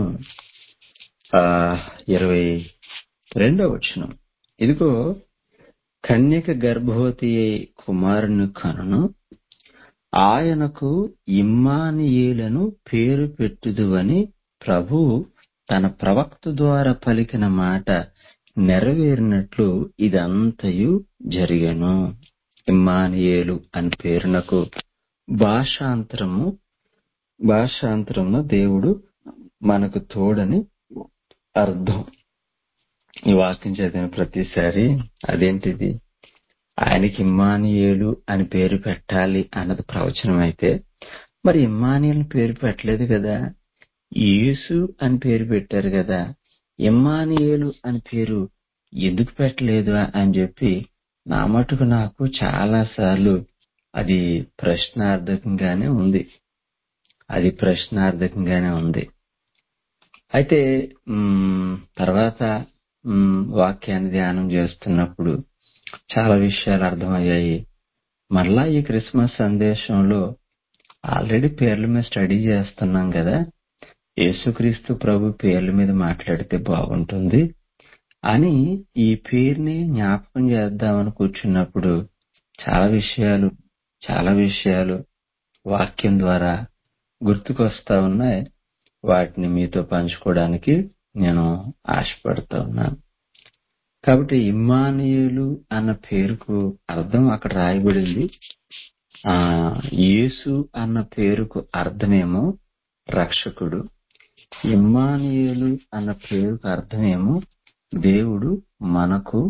ఇరవై రెండో వచనం ఇదిగో కన్యక గర్భవతి కుమారుని కనును ఆయనకు ఇమ్మానియేలను పేరు పెట్టుదువని ప్రభు తన ప్రవక్త ద్వారా పలికిన మాట నెరవేరినట్లు ఇదంతయు జరిగను ఇమ్మానియేలు అని పేరునకు భాషాంతరము భాషాంతరమున దేవుడు మనకు తోడని అర్థం ఈ వాక్యం చదివిన ప్రతిసారి అదేంటిది ఆయనకి ఇమ్మానియేలు అని పేరు పెట్టాలి అన్నది ప్రవచనం అయితే మరి ఇమ్మానియల్ పేరు పెట్టలేదు కదా యేసు అని పేరు పెట్టారు కదా ఇమ్మానియేలు అని పేరు ఎందుకు పెట్టలేదు అని చెప్పి నా మటుకు నాకు చాలా సార్లు అది ప్రశ్నార్థకంగానే ఉంది అది ప్రశ్నార్థకంగానే ఉంది అయితే తర్వాత వాక్యాన్ని ధ్యానం చేస్తున్నప్పుడు చాలా విషయాలు అర్థమయ్యాయి మరలా ఈ క్రిస్మస్ సందేశంలో ఆల్రెడీ పేర్ల మీద స్టడీ చేస్తున్నాం కదా యేసుక్రీస్తు ప్రభు పేర్ల మీద మాట్లాడితే బాగుంటుంది అని ఈ పేరుని జ్ఞాపకం చేద్దామని కూర్చున్నప్పుడు చాలా విషయాలు చాలా విషయాలు వాక్యం ద్వారా గుర్తుకొస్తా ఉన్నాయి వాటిని మీతో పంచుకోవడానికి నేను ఆశపడుతూ ఉన్నాను కాబట్టి ఇమ్మానియులు అన్న పేరుకు అర్థం అక్కడ రాయబడింది ఆ యేసు అన్న పేరుకు అర్థమేమో రక్షకుడు ఇమ్మానియులు అన్న పేరుకు అర్థమేమో దేవుడు మనకు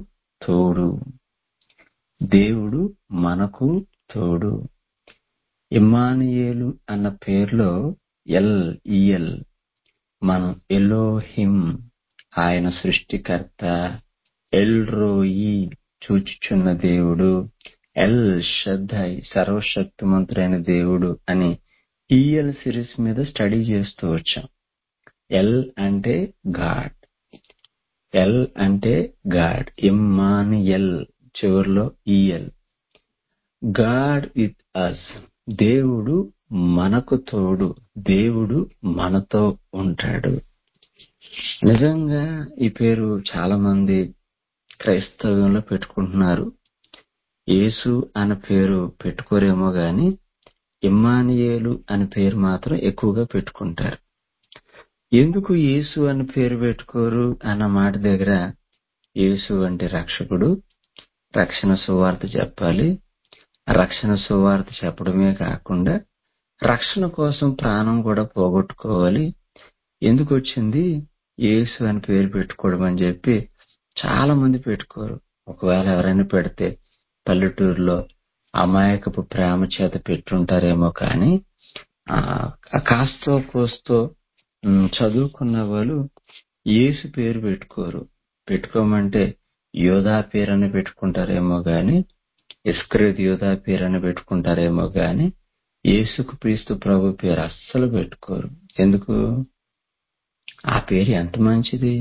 తోడు దేవుడు మనకు తోడు ఇమ్మానుయేలు అన్న పేరులో ఎల్ ఈఎల్ మనం ఎలోహిం ఆయన సృష్టికర్త ఎల్ రోయి చూచుచున్న దేవుడు ఎల్ షద్దై సర్వశక్తిమంతుడైన దేవుడు అని ఈఎల్ సిరీస్ మీద స్టడీ చేస్తూ వచ్చాం ఎల్ అంటే గాడ్ ఎల్ అంటే గాడ్ ఇమ్మానియల్ చివరిలో ఈఎల్ గాడ్ విత్ అస్ దేవుడు మనకు తోడు దేవుడు మనతో ఉంటాడు నిజంగా ఈ పేరు చాలా మంది క్రైస్తవ్యంలో పెట్టుకుంటున్నారు యేసు అనే పేరు పెట్టుకోరేమో గాని ఇమ్మానియేలు అనే పేరు మాత్రం ఎక్కువగా పెట్టుకుంటారు ఎందుకు యేసు అని పేరు పెట్టుకోరు అన్న మాట దగ్గర యేసు అంటే రక్షకుడు రక్షణ సువార్త చెప్పాలి రక్షణ సువార్త చెప్పడమే కాకుండా రక్షణ కోసం ప్రాణం కూడా పోగొట్టుకోవాలి ఎందుకు వచ్చింది యేసు అని పేరు పెట్టుకోవడం అని చెప్పి చాలా మంది పెట్టుకోరు ఒకవేళ ఎవరైనా పెడితే పల్లెటూరులో అమాయకపు ప్రేమ చేత పెట్టుంటారేమో కానీ ఆ కాస్తో కోస్తో ఉమ్, చదువుకున్న వాళ్ళు యేసు పేరు పెట్టుకోరు పెట్టుకోమంటే యోధా పేరని పెట్టుకుంటారేమో గాని ఇస్క్రేత్ యోధా పేరని పెట్టుకుంటారేమో గాని యేసుకు క్రీస్తు ప్రభు పేరు అస్సలు పెట్టుకోరు ఎందుకు ఆ పేరు ఎంత మంచిది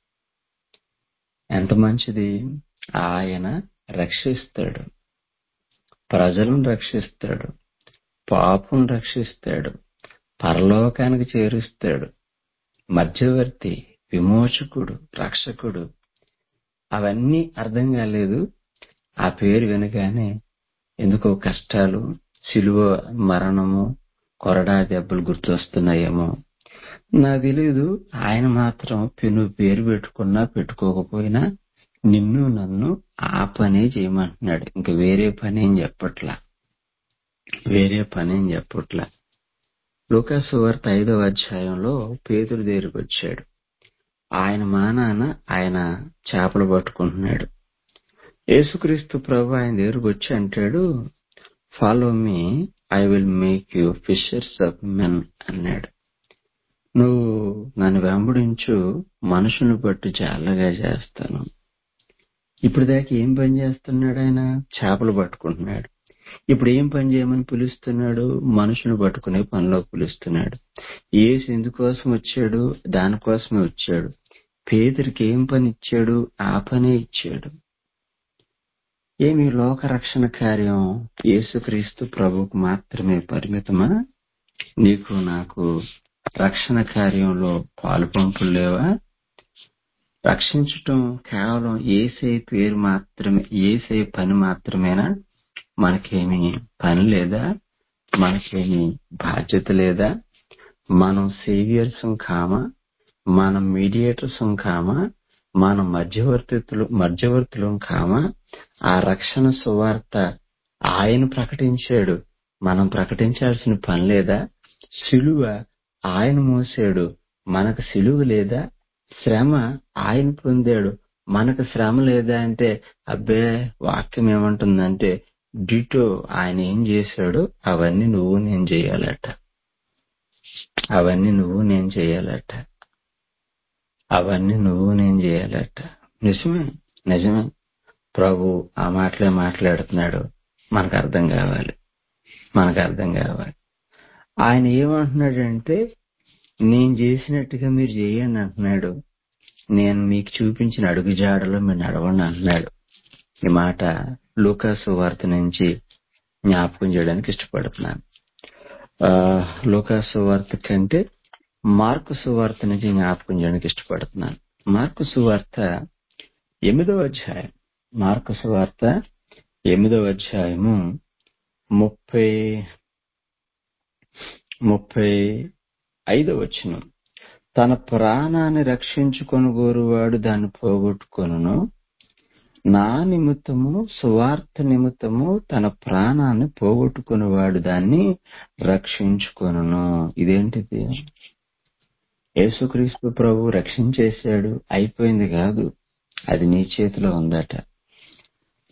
ఎంత మంచిది ఆయన రక్షిస్తాడు ప్రజలను రక్షిస్తాడు పాపం రక్షిస్తాడు పరలోకానికి చేరుస్తాడు మధ్యవర్తి విమోచకుడు రక్షకుడు అవన్నీ అర్థం కాలేదు ఆ పేరు వినగానే ఎందుకో కష్టాలు సిలువ మరణము కొరడా దెబ్బలు గుర్తొస్తున్నాయేమో నాకు తెలియదు ఆయన మాత్రం పెను పేరు పెట్టుకున్నా పెట్టుకోకపోయినా నిన్ను నన్ను ఆ పనే చేయమంటున్నాడు ఇంక వేరే పని ఏం చెప్పట్లా వేరే పని ఏం చెప్పట్లా లూకాసు వార్త ఐదవ అధ్యాయంలో పేతురు దగ్గరికి వచ్చాడు ఆయన మానాన ఆయన చేపలు పట్టుకుంటున్నాడు యేసుక్రీస్తు ప్రభు ఆయన దగ్గరకు వచ్చి అంటాడు follow me I will make you fishers of men అన్నాడు నువ్వు నన్ను వెంబడించు మనుషుని బట్టి జాలగా చేస్తాను ఇప్పుడు దాకా ఏం పని చేస్తున్నాడు ఆయన చేపలు పట్టుకుంటున్నాడు ఇప్పుడు ఏం పని చేయమని పిలుస్తున్నాడు మనుషుని పట్టుకునే పనిలో పిలుస్తున్నాడు ఏసు ఎందుకోసం వచ్చాడు దానికోసమే వచ్చాడు పేదరికి ఏం పని ఇచ్చాడు ఆ పనే ఇచ్చాడు ఏమి లోక రక్షణ కార్యం యేసుక్రీస్తు ప్రభుకు మాత్రమే పరిమితమా నీకు నాకు రక్షణ కార్యంలో పాలు పంపులు లేవా రక్షించటం కేవలం ఏసై పేరు మాత్రమే ఏసై పని మాత్రమేనా మనకేమి పని లేదా మనకేమి బాధ్యత లేదా మనం సేవియర్స్ కామా మనం మీడియేటర్స్ కామా మనం మధ్యవర్తులు మధ్యవర్తులం కామా ఆ రక్షణ సువార్త ఆయన ప్రకటించాడు మనం ప్రకటించాల్సిన పని లేదా సిలువ ఆయన మోసాడు మనకు సిలువ లేదా శ్రమ ఆయన పొందాడు మనకు శ్రమ లేదా అంటే అబ్బే వాక్యం ఏమంటుందంటే డిటో ఆయన ఏం చేశాడో అవన్నీ నువ్వు నేను చేయాలట అవన్నీ నువ్వు నేను చేయాలట అవన్నీ నువ్వు నేను చేయాలట నిజమే నిజమే ప్రభు ఆ మాటలే మాట్లాడుతున్నాడు మనకు అర్థం కావాలి మనకు అర్థం కావాలి ఆయన ఏమంటున్నాడంటే నేను చేసినట్టుగా మీరు చేయండి అంటున్నాడు నేను మీకు చూపించిన అడుగు జాడలో మీరు నడవండి అంటున్నాడు ఈ మాట లూకాసు వార్త నుంచి జ్ఞాపకం చేయడానికి ఇష్టపడుతున్నాను ఆ, లూకాసు వార్త కంటే మార్కు సువార్త నుంచి జ్ఞాపకం చేయడానికి ఇష్టపడుతున్నాను మార్కు సువార్త ఎనిమిదవ అధ్యాయం మార్కు సువార్త ఎనిమిదవ అధ్యాయము ముప్పై ముప్పై ఐదవ వచనం తన ప్రాణాన్ని రక్షించుకొని గోరువాడు దాన్ని పోగొట్టుకొనును నా నిమిత్తము సువార్త నిమిత్తము తన ప్రాణాన్ని పోగొట్టుకునేవాడు దాన్ని రక్షించుకొనును ఇదేంటిది యేసుక్రీస్తు ప్రభు రక్షించేశాడు అయిపోయింది కాదు అది నీ చేతిలో ఉందట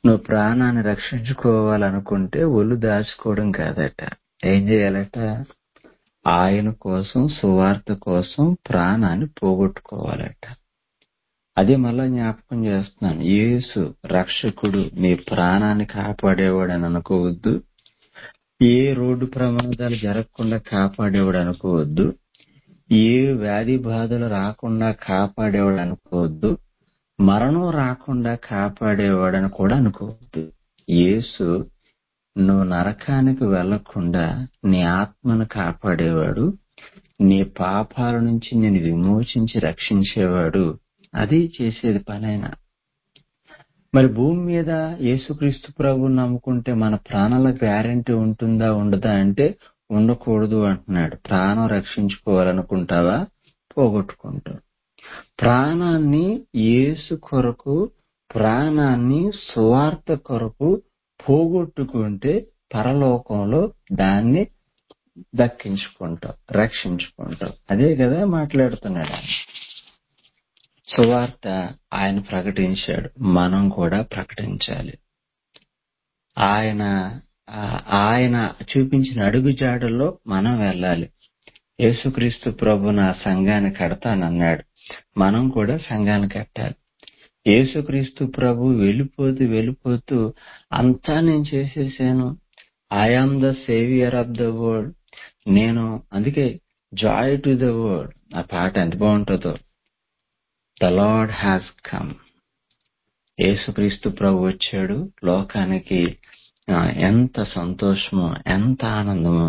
నువ్వు ప్రాణాన్ని రక్షించుకోవాలనుకుంటే ఒళ్ళు దాచుకోవడం కాదట ఏం చేయాలట ఆయన కోసం సువార్త కోసం ప్రాణాన్ని పోగొట్టుకోవాలట అదే మళ్ళా జ్ఞాపకం చేస్తున్నాను యేసు రక్షకుడు నీ ప్రాణాన్ని కాపాడేవాడని అనుకోవద్దు ఏ రోడ్డు ప్రమాదాలు జరగకుండా కాపాడేవాడు అనుకోవద్దు ఏ వ్యాధి బాధలు రాకుండా కాపాడేవాడు అనుకోవద్దు మరణం రాకుండా కాపాడేవాడని కూడా అనుకోవద్దు యేసు నువ్వు నరకానికి వెళ్లకుండా నీ ఆత్మను కాపాడేవాడు నీ పాపాల నుంచి నేను విమోచించి రక్షించేవాడు అది చేసేది పనైనా మరి భూమి మీద యేసుక్రీస్తు ప్రభు నమ్ముకుంటే మన ప్రాణాల గ్యారంటీ ఉంటుందా ఉండదా అంటే ఉండకూడదు అంటున్నాడు ప్రాణం రక్షించుకోవాలనుకుంటావా పోగొట్టుకుంటావు ప్రాణాన్ని యేసు కొరకు ప్రాణాన్ని సువార్త కొరకు పోగొట్టుకుంటే పరలోకంలో దాన్ని దక్కించుకుంటాం రక్షించుకుంటాం అదే కదా మాట్లాడుతున్నాడు ఆయన సువార్త ఆయన ప్రకటించాడు మనం కూడా ప్రకటించాలి ఆయన ఆ- ఆయన చూపించిన అడుగు జాడల్లో మనం వెళ్ళాలి యేసుక్రీస్తు ప్రభు నా సంఘాన్ని కడతానన్నాడు మనం కూడా సంఘాన్ని కట్టాలి యేసుక్రీస్తు ప్రభు వెళ్ళిపోతూ వెళ్ళిపోతూ అంతా నేను చేసేసాను I am the saviour of the world నేను అందుకే జాయ్ టు ద వరల్డ్ ఆ పాట ఎంత బాగుంటుందో ద లార్డ్ హ్యాస్ కమ్ యేసుక్రీస్తు ప్రభు వచ్చాడు లోకానికి ఆ, ఎంత సంతోషమో ఎంత ఆనందమో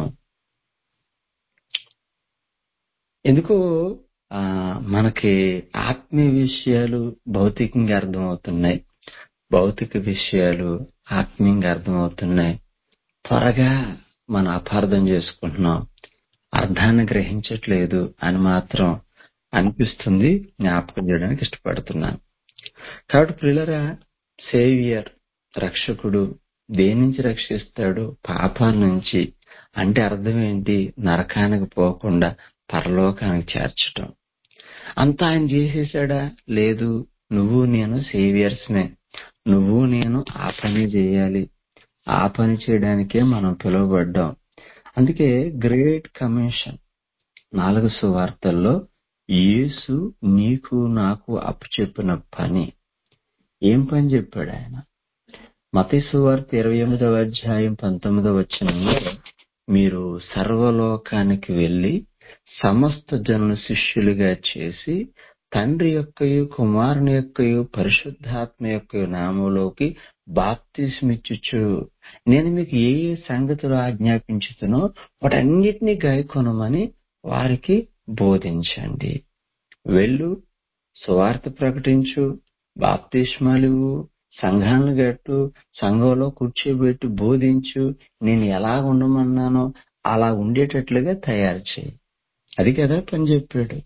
ఎందుకు ఆ, మనకి ఆత్మీయ విషయాలు భౌతికంగా అర్థమవుతున్నాయి భౌతిక విషయాలు ఆత్మీయంగా అర్థమవుతున్నాయి త్వరగా మనం అపార్థం చేసుకుంటున్నాం అర్థాన్ని గ్రహించట్లేదు అని మాత్రం అనిపిస్తుంది జ్ఞాపకం చేయడానికి ఇష్టపడుతున్నాను కాబట్టి ప్రిలరా సేవియర్ రక్షకుడు దేని నుంచి రక్షిస్తాడు పాపాల నుంచి అంటే అర్థం ఏంటి నరకానికి పోకుండా పరలోకానికి చేర్చటం అంతా ఆయన చేసేసాడా లేదు నువ్వు నేను సేవియర్స్మే నువ్వు నేను ఆ పని చేయాలి ఆ పని చేయడానికే మనం పిలువబడ్డాం అందుకే గ్రేట్ కమిషన్ నాలుగు సువార్తల్లో యేసు నీకు నాకు అప్పచెప్పిన పని ఏం పని చెప్పాడు ఆయన మతీ సువార్త ఇరవై ఎనిమిదవ అధ్యాయం పంతొమ్మిదవ వచనంలో మీరు సర్వలోకానికి వెళ్లి సమస్త జనుల శిష్యులుగా చేసి తండ్రి యొక్కయు కుమారుని యొక్కయు పరిశుద్ధాత్మ యొక్క నామంలోకి బాప్తిస్మిచ్చుచు నేను మీకు ఏ ఏ సంగతులు ఆజ్ఞాపించుతునో వాటన్నిటినీ గాయకొనమని వారికి బోధించండి వెళ్ళు సువార్త ప్రకటించు బాప్తిష్మాలు సంఘాలను గట్టు సంఘంలో కూర్చోబెట్టి బోధించు నేను ఎలా ఉండమన్నానో అలా ఉండేటట్లుగా తయారు చేయి అది కదా పని చెప్పాడు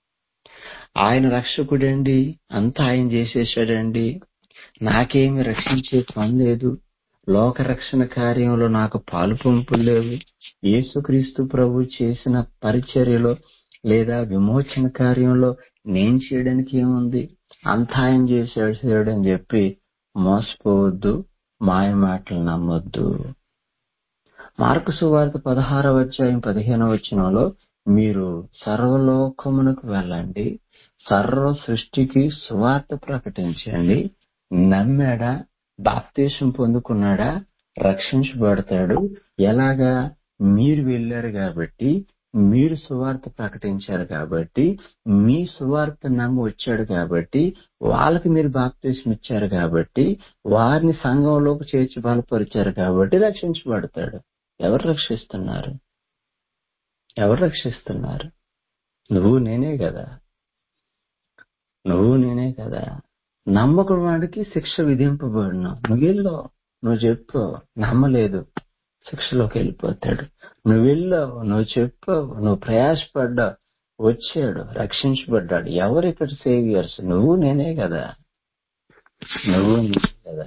ఆయన రక్షకుడండి అంతా ఆయన చేసేసాడండి నాకేమి రక్షించే పని లేదు లోక రక్షణ కార్యంలో నాకు పాలు పంపులు లేవు యేసుక్రీస్తు ప్రభు చేసిన పరిచర్యలో లేదా విమోచన కార్యంలో నేను చేయడానికి ఏముంది అంతా ఆయన చేసేసాడు అని చెప్పి మోసపోవద్దు మాయ మాటలు నమ్మొద్దు మార్కు సువార్త పదహారవ అధ్యాయం పదిహేనవ వచనంలో మీరు సర్వలోకమునకు వెళ్ళండి సర్వ సృష్టికి సువార్త ప్రకటించండి నమ్మాడా బాప్తీసం పొందుకున్నాడా రక్షించబడతాడు ఎలాగా మీరు వెళ్ళారు కాబట్టి మీరు సువార్త ప్రకటించారు కాబట్టి మీ సువార్త నమ్మి వచ్చాడు కాబట్టి వాళ్ళకి మీరు బాప్తీసం ఇచ్చారు కాబట్టి వారిని సంఘంలోకి చేర్చి బలపరిచారు కాబట్టి రక్షించబడతాడు ఎవరు రక్షిస్తున్నారు ఎవరు రక్షిస్తున్నారు నువ్వు నేనే కదా నువ్వు నేనే కదా నమ్మకం వాడికి శిక్ష విధింపబడిన నువ్వు వెళ్ళు నువ్వు చెప్పు నమ్మలేదు శిక్షలోకి వెళ్ళిపోతాడు నువ్వు వెళ్ళావు నువ్వు చెప్పావు నువ్వు ప్రయాసపడ్డావు వచ్చాడు రక్షించబడ్డాడు ఎవరు ఇక్కడ సేవియర్స్ నువ్వు నేనే కదా నువ్వు నేనే కదా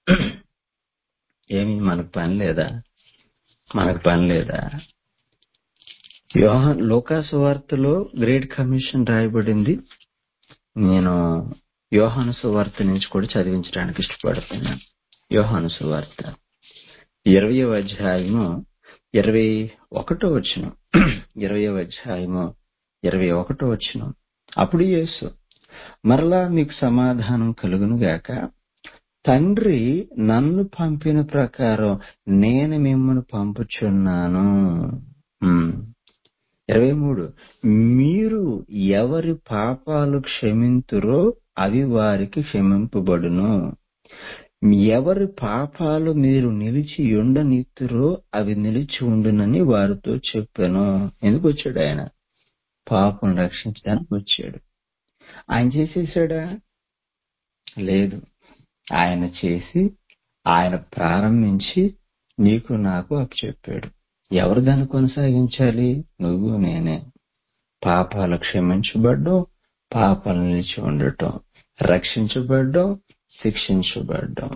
ఏమి మనకు పని లేదా మనకు పని లేదా యోహన్ లోకాసు వార్తలో గ్రేట్ కమిషన్ రాయబడింది నేను యోహాను సువార్త నుంచి కూడా చదివించడానికి ఇష్టపడుతున్నాను యోహాను సువార్త ఇరవయో అధ్యాయము ఇరవై ఒకటో వచ్చిన ఇరవయో అధ్యాయము ఇరవై ఒకటో వచ్చిన అప్పుడు యేసు మరలా మీకు సమాధానం కలుగును గాక తండ్రి నన్ను పంపిన ప్రకారం నేను మిమ్మల్ని పంపుచున్నాను ఉమ్. ఇరవై మూడు మీరు ఎవరి పాపాలు క్షమింతురో అవి వారికి క్షమింపబడును ఎవరి పాపాలు మీరు నిలిచి ఉండనిత్తురో అవి నిలిచి ఉండునని వారితో చెప్పాను ఎందుకు వచ్చాడు ఆయన పాపం రక్షించడానికి వచ్చాడు ఆయన చేసేసాడా లేదు ఆయన చేసి ఆయన ప్రారంభించి నీకు నాకు అప్పచెప్పాడు ఎవరు దాన్ని కొనసాగించాలి నువ్వు నేనే పాపాలు క్షమించబడ్డం పాపాలు నిలిచి ఉండటం రక్షించబడ్డం శిక్షించబడ్డం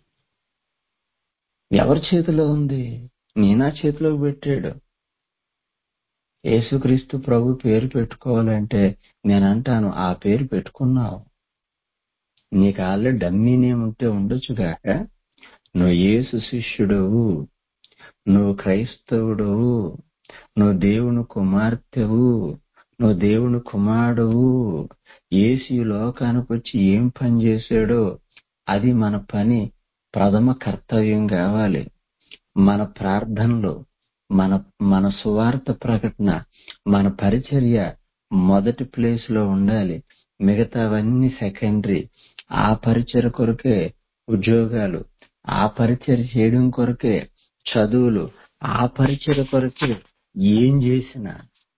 ఎవరి చేతిలో ఉంది నీ నా చేతిలోకి పెట్టాడు యేసుక్రీస్తు ప్రభు పేరు పెట్టుకోవాలంటే నేనంటాను ఆ పేరు పెట్టుకున్నావు నీకు ఆల్రెడీ డమ్మీ నేమ్ ఉంటే ఉండొచ్చు గాక నువ్వు యేసు శిష్యుడవు నువ్వు క్రైస్తవుడవు నువ్వు దేవుని కుమార్తెవు నువ్వు దేవుని కుమారుడవు యేసు ఈ లోకానికి వచ్చి ఏం పని చేశాడో అది మన పని ప్రథమ కర్తవ్యం కావాలి మన ప్రార్థనలో మన మన సువార్త ప్రకటన మన పరిచర్య మొదటి ప్లేస్ లో ఉండాలి మిగతావన్నీ సెకండరీ ఆ పరిచయ కొరకే ఉద్యోగాలు ఆ పరిచయ చేయడం కొరకే చదువులు ఆ పరిచయ కొరకే ఏం చేసినా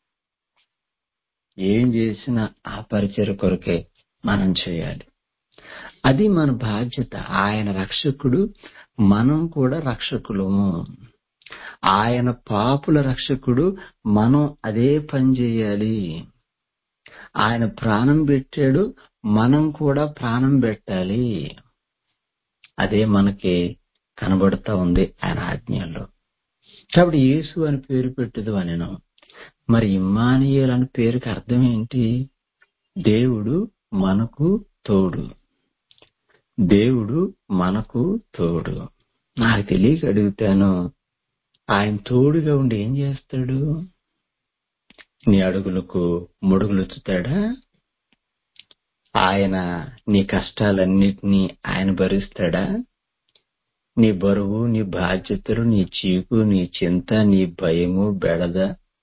ఏం చేసినా ఆ పరిచయ కొరకే మనం చేయాలి అది మన బాధ్యత ఆయన రక్షకుడు మనం కూడా రక్షకులము ఆయన పాపుల రక్షకుడు మనం అదే పని చేయాలి ఆయన ప్రాణం పెట్టాడు మనం కూడా ప్రాణం పెట్టాలి అదే మనకి కనబడుతా ఉంది ఆయన ఆజ్ఞల్లో కాబట్టి యేసు అని పేరు పెట్టదు అనను మరి ఇమ్మానియేల్ అని పేరుకి అర్థం ఏంటి దేవుడు మనకు తోడు దేవుడు మనకు తోడు నాకు తెలియక అడుగుతాను ఆయన తోడుగా ఉండి ఏం చేస్తాడు నీ అడుగులకు ముడుగులుచుతాడా ఆయన నీ కష్టాలన్నిటినీ ఆయన భరిస్తాడా నీ బరువు నీ బాధ్యతలు నీ చీకు నీ చింత నీ భయము బెడద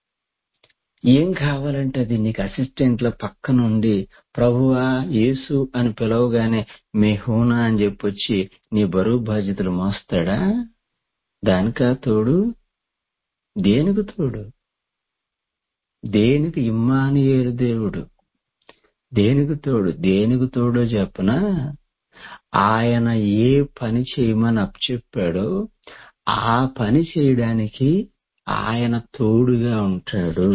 ఏం కావాలంటే అది నీకు అసిస్టెంట్ల పక్క నుండి ప్రభువా యేసు అని పిలవగానే మెహూనా అని చెప్పొచ్చి నీ బరువు బాధ్యతలు మోస్తాడా దానికా తోడు దేనికి తోడు దేనికి ఇమ్మానియేలు దేవుడు దేనికి తోడు దేనికి తోడో చెప్పనా ఆయన ఏ పని చేయమని అప్పచెప్పాడో ఆ పని చేయడానికి ఆయన తోడుగా ఉంటాడు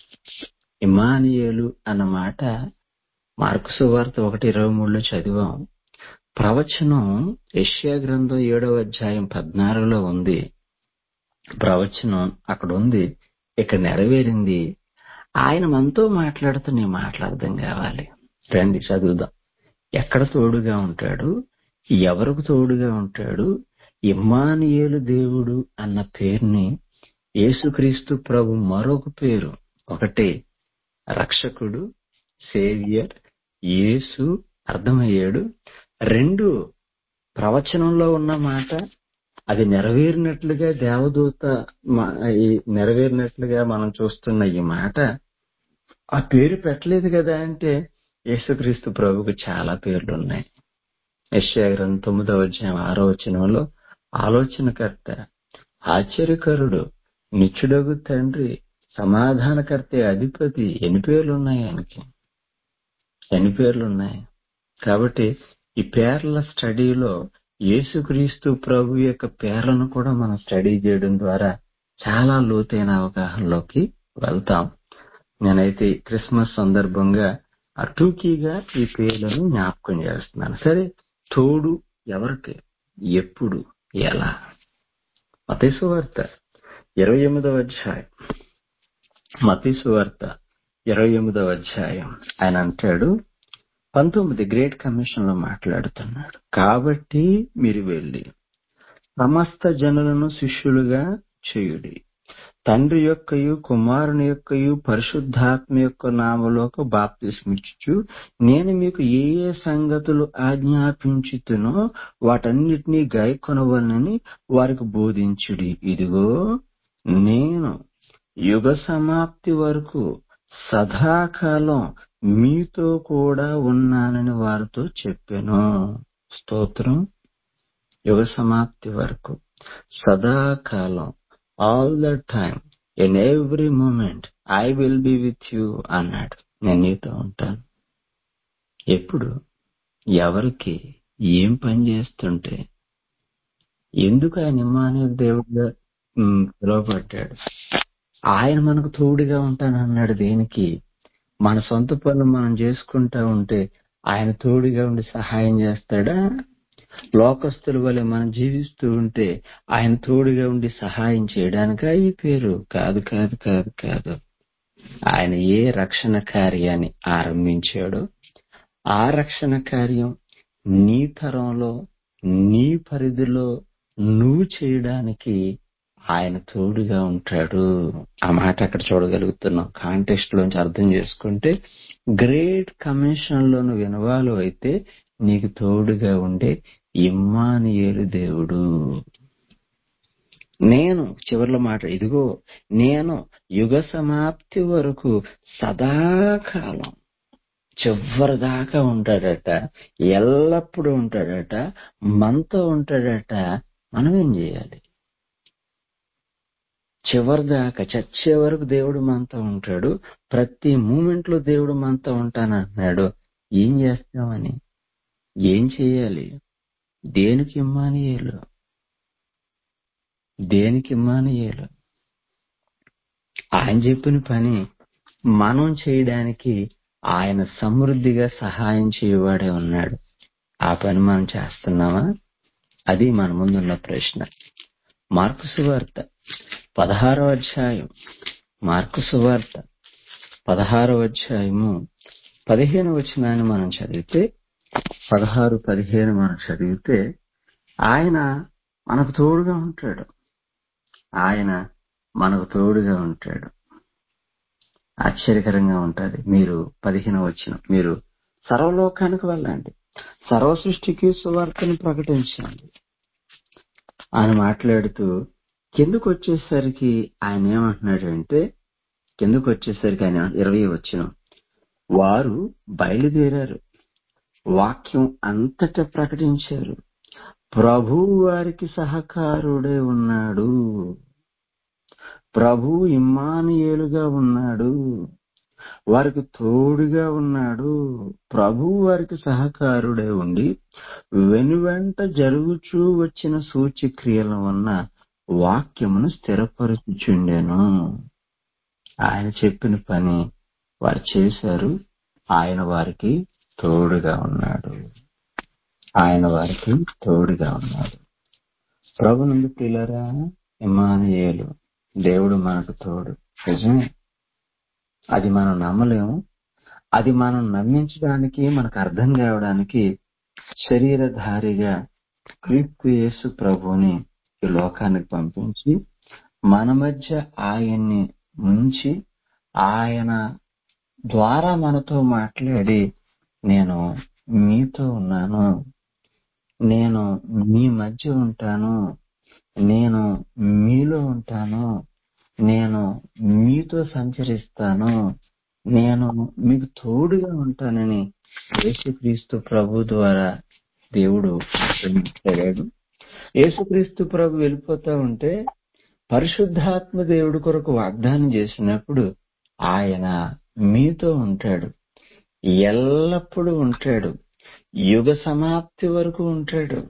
ఇమానియేలు అన్న మాట మార్కు సువార్త ఒకటి ఇరవై మూడులో చదివాం ప్రవచనం యష్యా గ్రంథం ఏడవ అధ్యాయం పద్నాలుగులో ఉంది ప్రవచనం అక్కడ ఉంది ఇక్కడ నెరవేరింది ఆయన మనతో మాట్లాడుతూ నీ మాట్లాడదాం కావాలి రండి చదువుదాం ఎక్కడ తోడుగా ఉంటాడు ఎవరికి తోడుగా ఉంటాడు ఇమ్మానియేలు దేవుడు అన్న పేరుని యేసుక్రీస్తు ప్రభు మరొక పేరు ఒకటే రక్షకుడు సేవియర్ యేసు అర్థమయ్యాడు రెండు ప్రవచనంలో ఉన్న మాట అది నెరవేరినట్లుగా దేవదూత మా- ఈ నెరవేరినట్లుగా మనం చూస్తున్న ఈ మాట ఆ పేరు పెట్టలేదు కదా అంటే యేసుక్రీస్తు ప్రభుకు చాలా పేర్లు ఉన్నాయి యెషయా గ్రంథం తొమ్మిదవ అధ్యాయం ఆరో వచనంలో ఆలోచనకర్త ఆశ్చర్యకరుడు నిచ్చుడగు తండ్రి సమాధానకర్త అధిపతి ఎన్ని పేర్లు ఉన్నాయి ఆయనకి ఎన్ని పేర్లు ఉన్నాయి కాబట్టి ఈ పేర్ల స్టడీలో యేసుక్రీస్తు ప్రభు యొక్క పేర్లను కూడా మనం స్టడీ చేయడం ద్వారా చాలా లోతైన అవగాహనలోకి వెళ్తాం నేనైతే ఈ క్రిస్మస్ సందర్భంగా అటూకీగా ఈ పేర్లను జ్ఞాపకం చేస్తున్నాను సరే తోడు ఎవరికి ఎప్పుడు ఎలా మతేసు వార్త ఇరవై ఎనిమిదవ అధ్యాయం మతీసు వార్త ఇరవై ఎనిమిదవ అధ్యాయం ఆయన అంటాడు పంతొమ్మిది గ్రేట్ కమిషన్ లో మాట్లాడుతున్నాడు కాబట్టి మీరు వెళ్ళి సమస్త జనులను శిష్యులుగా చేయుడి తండ్రి యొక్కయు కుమారుని యొక్కయు పరిశుద్ధాత్మ యొక్క నామలోకి బాప్తిస్మిచ్చు నేను మీకు ఏ ఏ సంగతులు ఆజ్ఞాపించుతునో వాటన్నిటినీ గాయకొనవలనని వారికి బోధించుడి ఇదిగో నేను యుగ సమాప్తి వరకు సదాకాలం మీతో కూడా ఉన్నానని వారితో చెప్పాను స్తోత్రం యుగ సమాప్తి వరకు సదాకాలం all the time in every moment I will be with you అన్నాడు నేను నీతో ఉంటాను ఎప్పుడు ఎవరికి ఏం పని చేస్తుంటే ఎందుకు ఆయన ఇమ్మానే దేవుడిగా ఉమ్, పిలువబడ్డాడు ఆయన మనకు తోడుగా ఉంటానన్నాడు దేనికి మన సొంత పనులు మనం చేసుకుంటా ఉంటే ఆయన తోడుగా ఉండి సహాయం చేస్తాడా లోకస్తుల వలె మనం జీవిస్తూ ఉంటే ఆయన తోడుగా ఉండి సహాయం చేయడానికా ఈ పేరు కాదు కాదు కాదు కాదు ఆయన ఏ రక్షణ కార్యాన్ని ఆరంభించాడో ఆ రక్షణ కార్యం నీ తరంలో నీ పరిధిలో నువ్వు చేయడానికి ఆయన తోడుగా ఉంటాడు ఆ మాట అక్కడ చూడగలుగుతున్నాం కాంటెక్స్ట్ లోంచి అర్థం చేసుకుంటే గ్రేట్ కమిషన్ లో నువ్వు ఇన్వాల్వ్ అయితే నీకు తోడుగా ఉండే ఇమ్మానియేలు దేవుడు నేను చివర్లో మాట ఇదిగో నేను యుగ సమాప్తి వరకు సదాకాలం చివరి దాకా ఉంటాడట ఎల్లప్పుడూ ఉంటాడట మనతో ఉంటాడట మనం ఏం చేయాలి చివరి దాకా చచ్చే వరకు దేవుడు మనతో ఉంటాడు ప్రతి మూమెంట్ లో దేవుడు మనతో ఉంటానంటున్నాడు ఏం చేస్తామని ఏం చేయాలి దేనికి ఇమ్మానియేలు దేనికి ఇమ్మానియేలు ఆయన చెప్పిన పని మనం చేయడానికి ఆయన సమృద్ధిగా సహాయం చేయవాడే ఉన్నాడు ఆ పని మనం చేస్తున్నామా అది మన ముందున్న ప్రశ్న మార్కు సువార్త పదహారో అధ్యాయం మార్కు సువార్త పదహారో అధ్యాయము పదిహేను వచనాన్ని మనం చదివితే పదహారు పదిహేను మనం చదివితే ఆయన మనకు తోడుగా ఉంటాడు ఆయన మనకు తోడుగా ఉంటాడు ఆశ్చర్యకరంగా ఉంటది మీరు పదిహేను వచ్చిన మీరు సర్వలోకానికి వెళ్ళండి సర్వ సృష్టికి సువార్తను ప్రకటించండి ఆయన మాట్లాడుతూ కిందకు వచ్చేసరికి ఆయన ఏమంటున్నాడంటే కిందకు వచ్చేసరికి ఆయన ఇరవై వచ్చిన వారు బయలుదేరారు వాక్యం అంతటా ప్రకటించారు ప్రభు వారికి సహకారుడే ఉన్నాడు ప్రభు ఇమ్మానియేలుగా ఉన్నాడు వారికి తోడుగా ఉన్నాడు ప్రభు వారికి సహకారుడే ఉండి వెనువెంట జరుగుచూ వచ్చిన సూచక్రియల వలన వాక్యమును స్థిరపరుచుచుండెను ఆయన చెప్పిన పని వారు చేశారు ఆయన వారికి తోడుగా ఉన్నాడు ఆయన వారికి తోడుగా ఉన్నాడు ప్రభు నుండి పిల్లరా ఇమానుయేలు దేవుడు మనకు తోడు నిజమే అది మనం నమ్మలేము అది మనం నమ్మించడానికి మనకు అర్థం కావడానికి శరీరధారిగా క్రీస్తు యేసు ప్రభుని ఈ లోకానికి పంపించి మన మధ్య ఆయన్ని ఉంచి ఆయన ద్వారా మనతో మాట్లాడి నేను మీతో ఉన్నాను నేను మీ మధ్య ఉంటాను నేను మీలో ఉంటాను నేను మీతో సంచరిస్తాను నేను మీకు తోడుగా ఉంటానని యేసుక్రీస్తు ప్రభు ద్వారా దేవుడు మాట్లాడాడు యేసుక్రీస్తు ప్రభు వెళ్ళిపోతా ఉంటే పరిశుద్ధాత్మ దేవుడి కొరకు వాగ్దానం చేసినప్పుడు ఆయన మీతో ఉంటాడు ఎల్లప్పుడూ ఉంటాడు యుగ సమాప్తి వరకు ఉంటాడు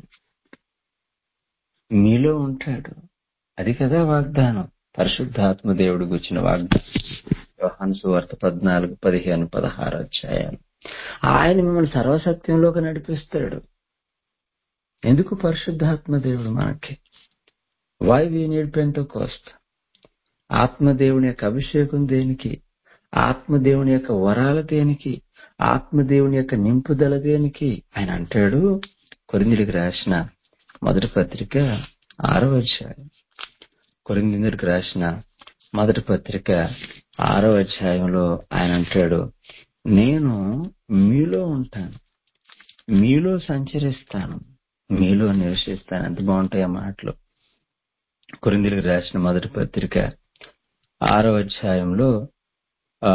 మీలో ఉంటాడు అది కదా వాగ్దానం పరిశుద్ధాత్మ దేవుడు గుచ్చిన వాగ్దానం యోహాను సువార్త పద్నాలుగు పదిహేను పదహారు అధ్యాయాలు ఆయన మిమ్మల్ని సర్వసత్యంలోకి నడిపిస్తాడు ఎందుకు పరిశుద్ధాత్మ దేవుడు మనకి వై వీ నీడ్ పెంతోకోస్ట్ ఆత్మదేవుని యొక్క అభిషేకం దేనికి ఆత్మదేవుని యొక్క వరాల దేనికి ఆత్మదేవుని యొక్క నింపుదల దేనికి ఆయన అంటాడు కొరిందుడికి రాసిన మొదటి పత్రిక ఆరో అధ్యాయం కొరిందరికి రాసిన మొదటి పత్రిక ఆరో అధ్యాయంలో ఆయన అంటాడు నేను మీలో ఉంటాను మీలో సంచరిస్తాను మీలో నివసిస్తాను ఎంత బాగుంటాయి ఆ మాటలు కొరిందరికి రాసిన మొదటి పత్రిక ఆరో అధ్యాయంలో ఆ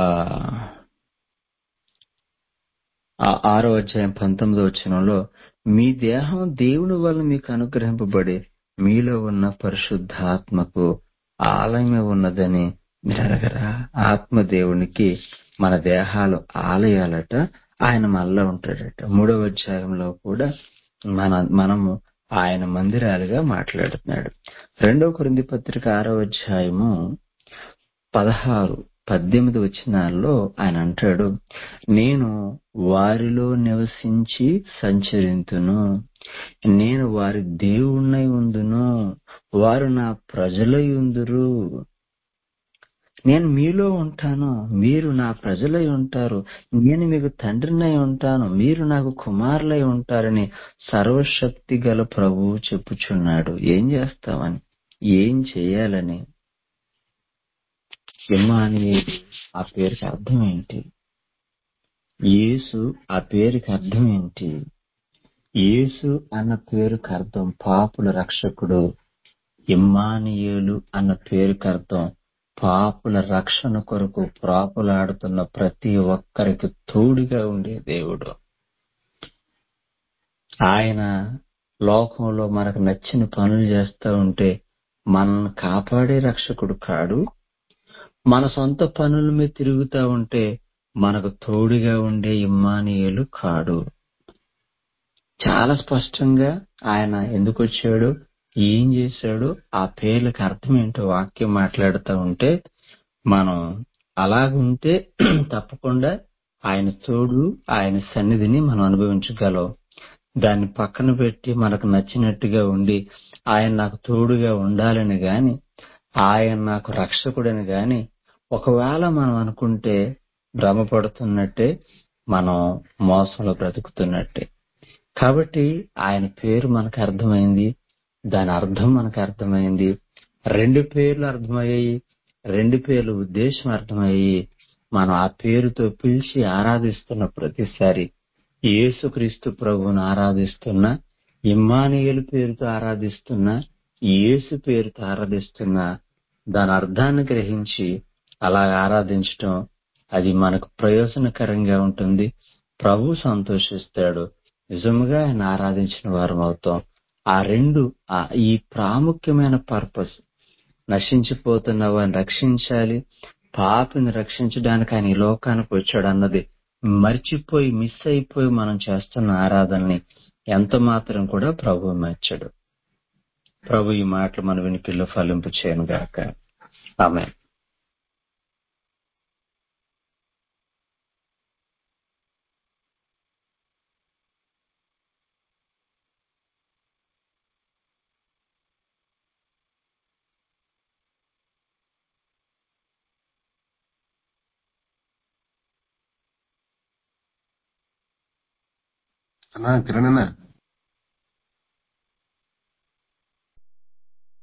ఆ ఆరో అధ్యాయం పంతొమ్మిదో వచనంలో మీ దేహం దేవుని వల్ల మీకు అనుగ్రహింపబడి మీలో ఉన్న పరిశుద్ధాత్మకు ఆలయమే ఉన్నదని మీరు అడగరా ఆత్మ దేవునికి మన దేహాలు ఆలయాలట ఆయన మనలో ఉంటాడట మూడవ అధ్యాయంలో కూడా మన మనము ఆయన మందిరాలుగా మాట్లాడుతున్నాడు రెండవ కొరింది పత్రిక ఆరో అధ్యాయము పదహారు పద్దెనిమిది వచనాల్లో ఆయన అంటాడు నేను వారిలో నివసించి సంచరింతును నేను వారి దేవుణ్ణై ఉందును వారు నా ప్రజలై ఉందురు నేను మీలో ఉంటాను మీరు నా ప్రజలై ఉంటారు నేను మీకు తండ్రినై ఉంటాను మీరు నాకు కుమారులై ఉంటారని సర్వశక్తి గల ప్రభువు చెప్పుచున్నాడు ఏం చేస్తామని ఏం చేయాలని ఇమ్మానుయేలు ఆ పేరుకి అర్థం ఏంటి యేసు ఆ పేరుకి అర్థం ఏంటి యేసు అన్న పేరుకి అర్థం పాపుల రక్షకుడు ఇమ్మానియేలు అన్న పేరుకి అర్థం పాపుల రక్షణ కొరకు ప్రాపులాడుతున్న ప్రతి ఒక్కరికి తోడుగా ఉండే దేవుడు ఆయన లోకంలో మనకు నచ్చిన పనులు చేస్తూ ఉంటే మనల్ని కాపాడే రక్షకుడు కాడు మన సొంత పనుల మీద తిరుగుతూ ఉంటే మనకు తోడుగా ఉండే ఇమ్మానియేలు కాడు చాలా స్పష్టంగా ఆయన ఎందుకు వచ్చాడు ఏం చేశాడు ఆ పేర్లకు అర్థం ఏంటో వాక్యం మాట్లాడుతూ ఉంటే మనం అలాగుంటే తప్పకుండా ఆయన తోడు ఆయన సన్నిధిని మనం అనుభవించగలం దాన్ని పక్కన పెట్టి మనకు నచ్చినట్టుగా ఉండి ఆయన నాకు తోడుగా ఉండాలని గాని ఆయన నాకు రక్షకుడని గాని ఒకవేళ మనం అనుకుంటే భ్రమపడుతున్నట్టే మనం మోసంలో బ్రతుకుతున్నట్టే కాబట్టి ఆయన పేరు మనకు అర్థమైంది దాని అర్థం మనకు అర్థమైంది రెండు పేర్లు అర్థమయ్యాయి రెండు పేర్ల ఉద్దేశం అర్థమయ్యి మనం ఆ పేరుతో పిలిచి ఆరాధిస్తున్న ప్రతిసారి యేసుక్రీస్తు ప్రభువును ఆరాధిస్తున్నా ఇమ్మానియేలు పేరుతో ఆరాధిస్తున్నా యేసు పేరుతో ఆరాధిస్తున్నా దాని అర్థాన్ని గ్రహించి అలా ఆరాధించటం అది మనకు ప్రయోజనకరంగా ఉంటుంది ప్రభు సంతోషిస్తాడు నిజముగా ఆయన ఆరాధించిన వారం అవుతాం ఆ రెండు ఆ ఈ ప్రాముఖ్యమైన పర్పస్ నశించిపోతున్న వారిని రక్షించాలి పాపిని రక్షించడానికి ఆయన ఈ లోకానికి వచ్చాడు అన్నది మర్చిపోయి మిస్ అయిపోయి మనం చేస్తున్న ఆరాధనని ఎంత మాత్రం కూడా ప్రభు మెచ్చడు ప్రభు ఈ మాటలు మన వినికిల్లో ఫలింపు చేయను గాక ఆమె అన్నా కిరణ్ అన్న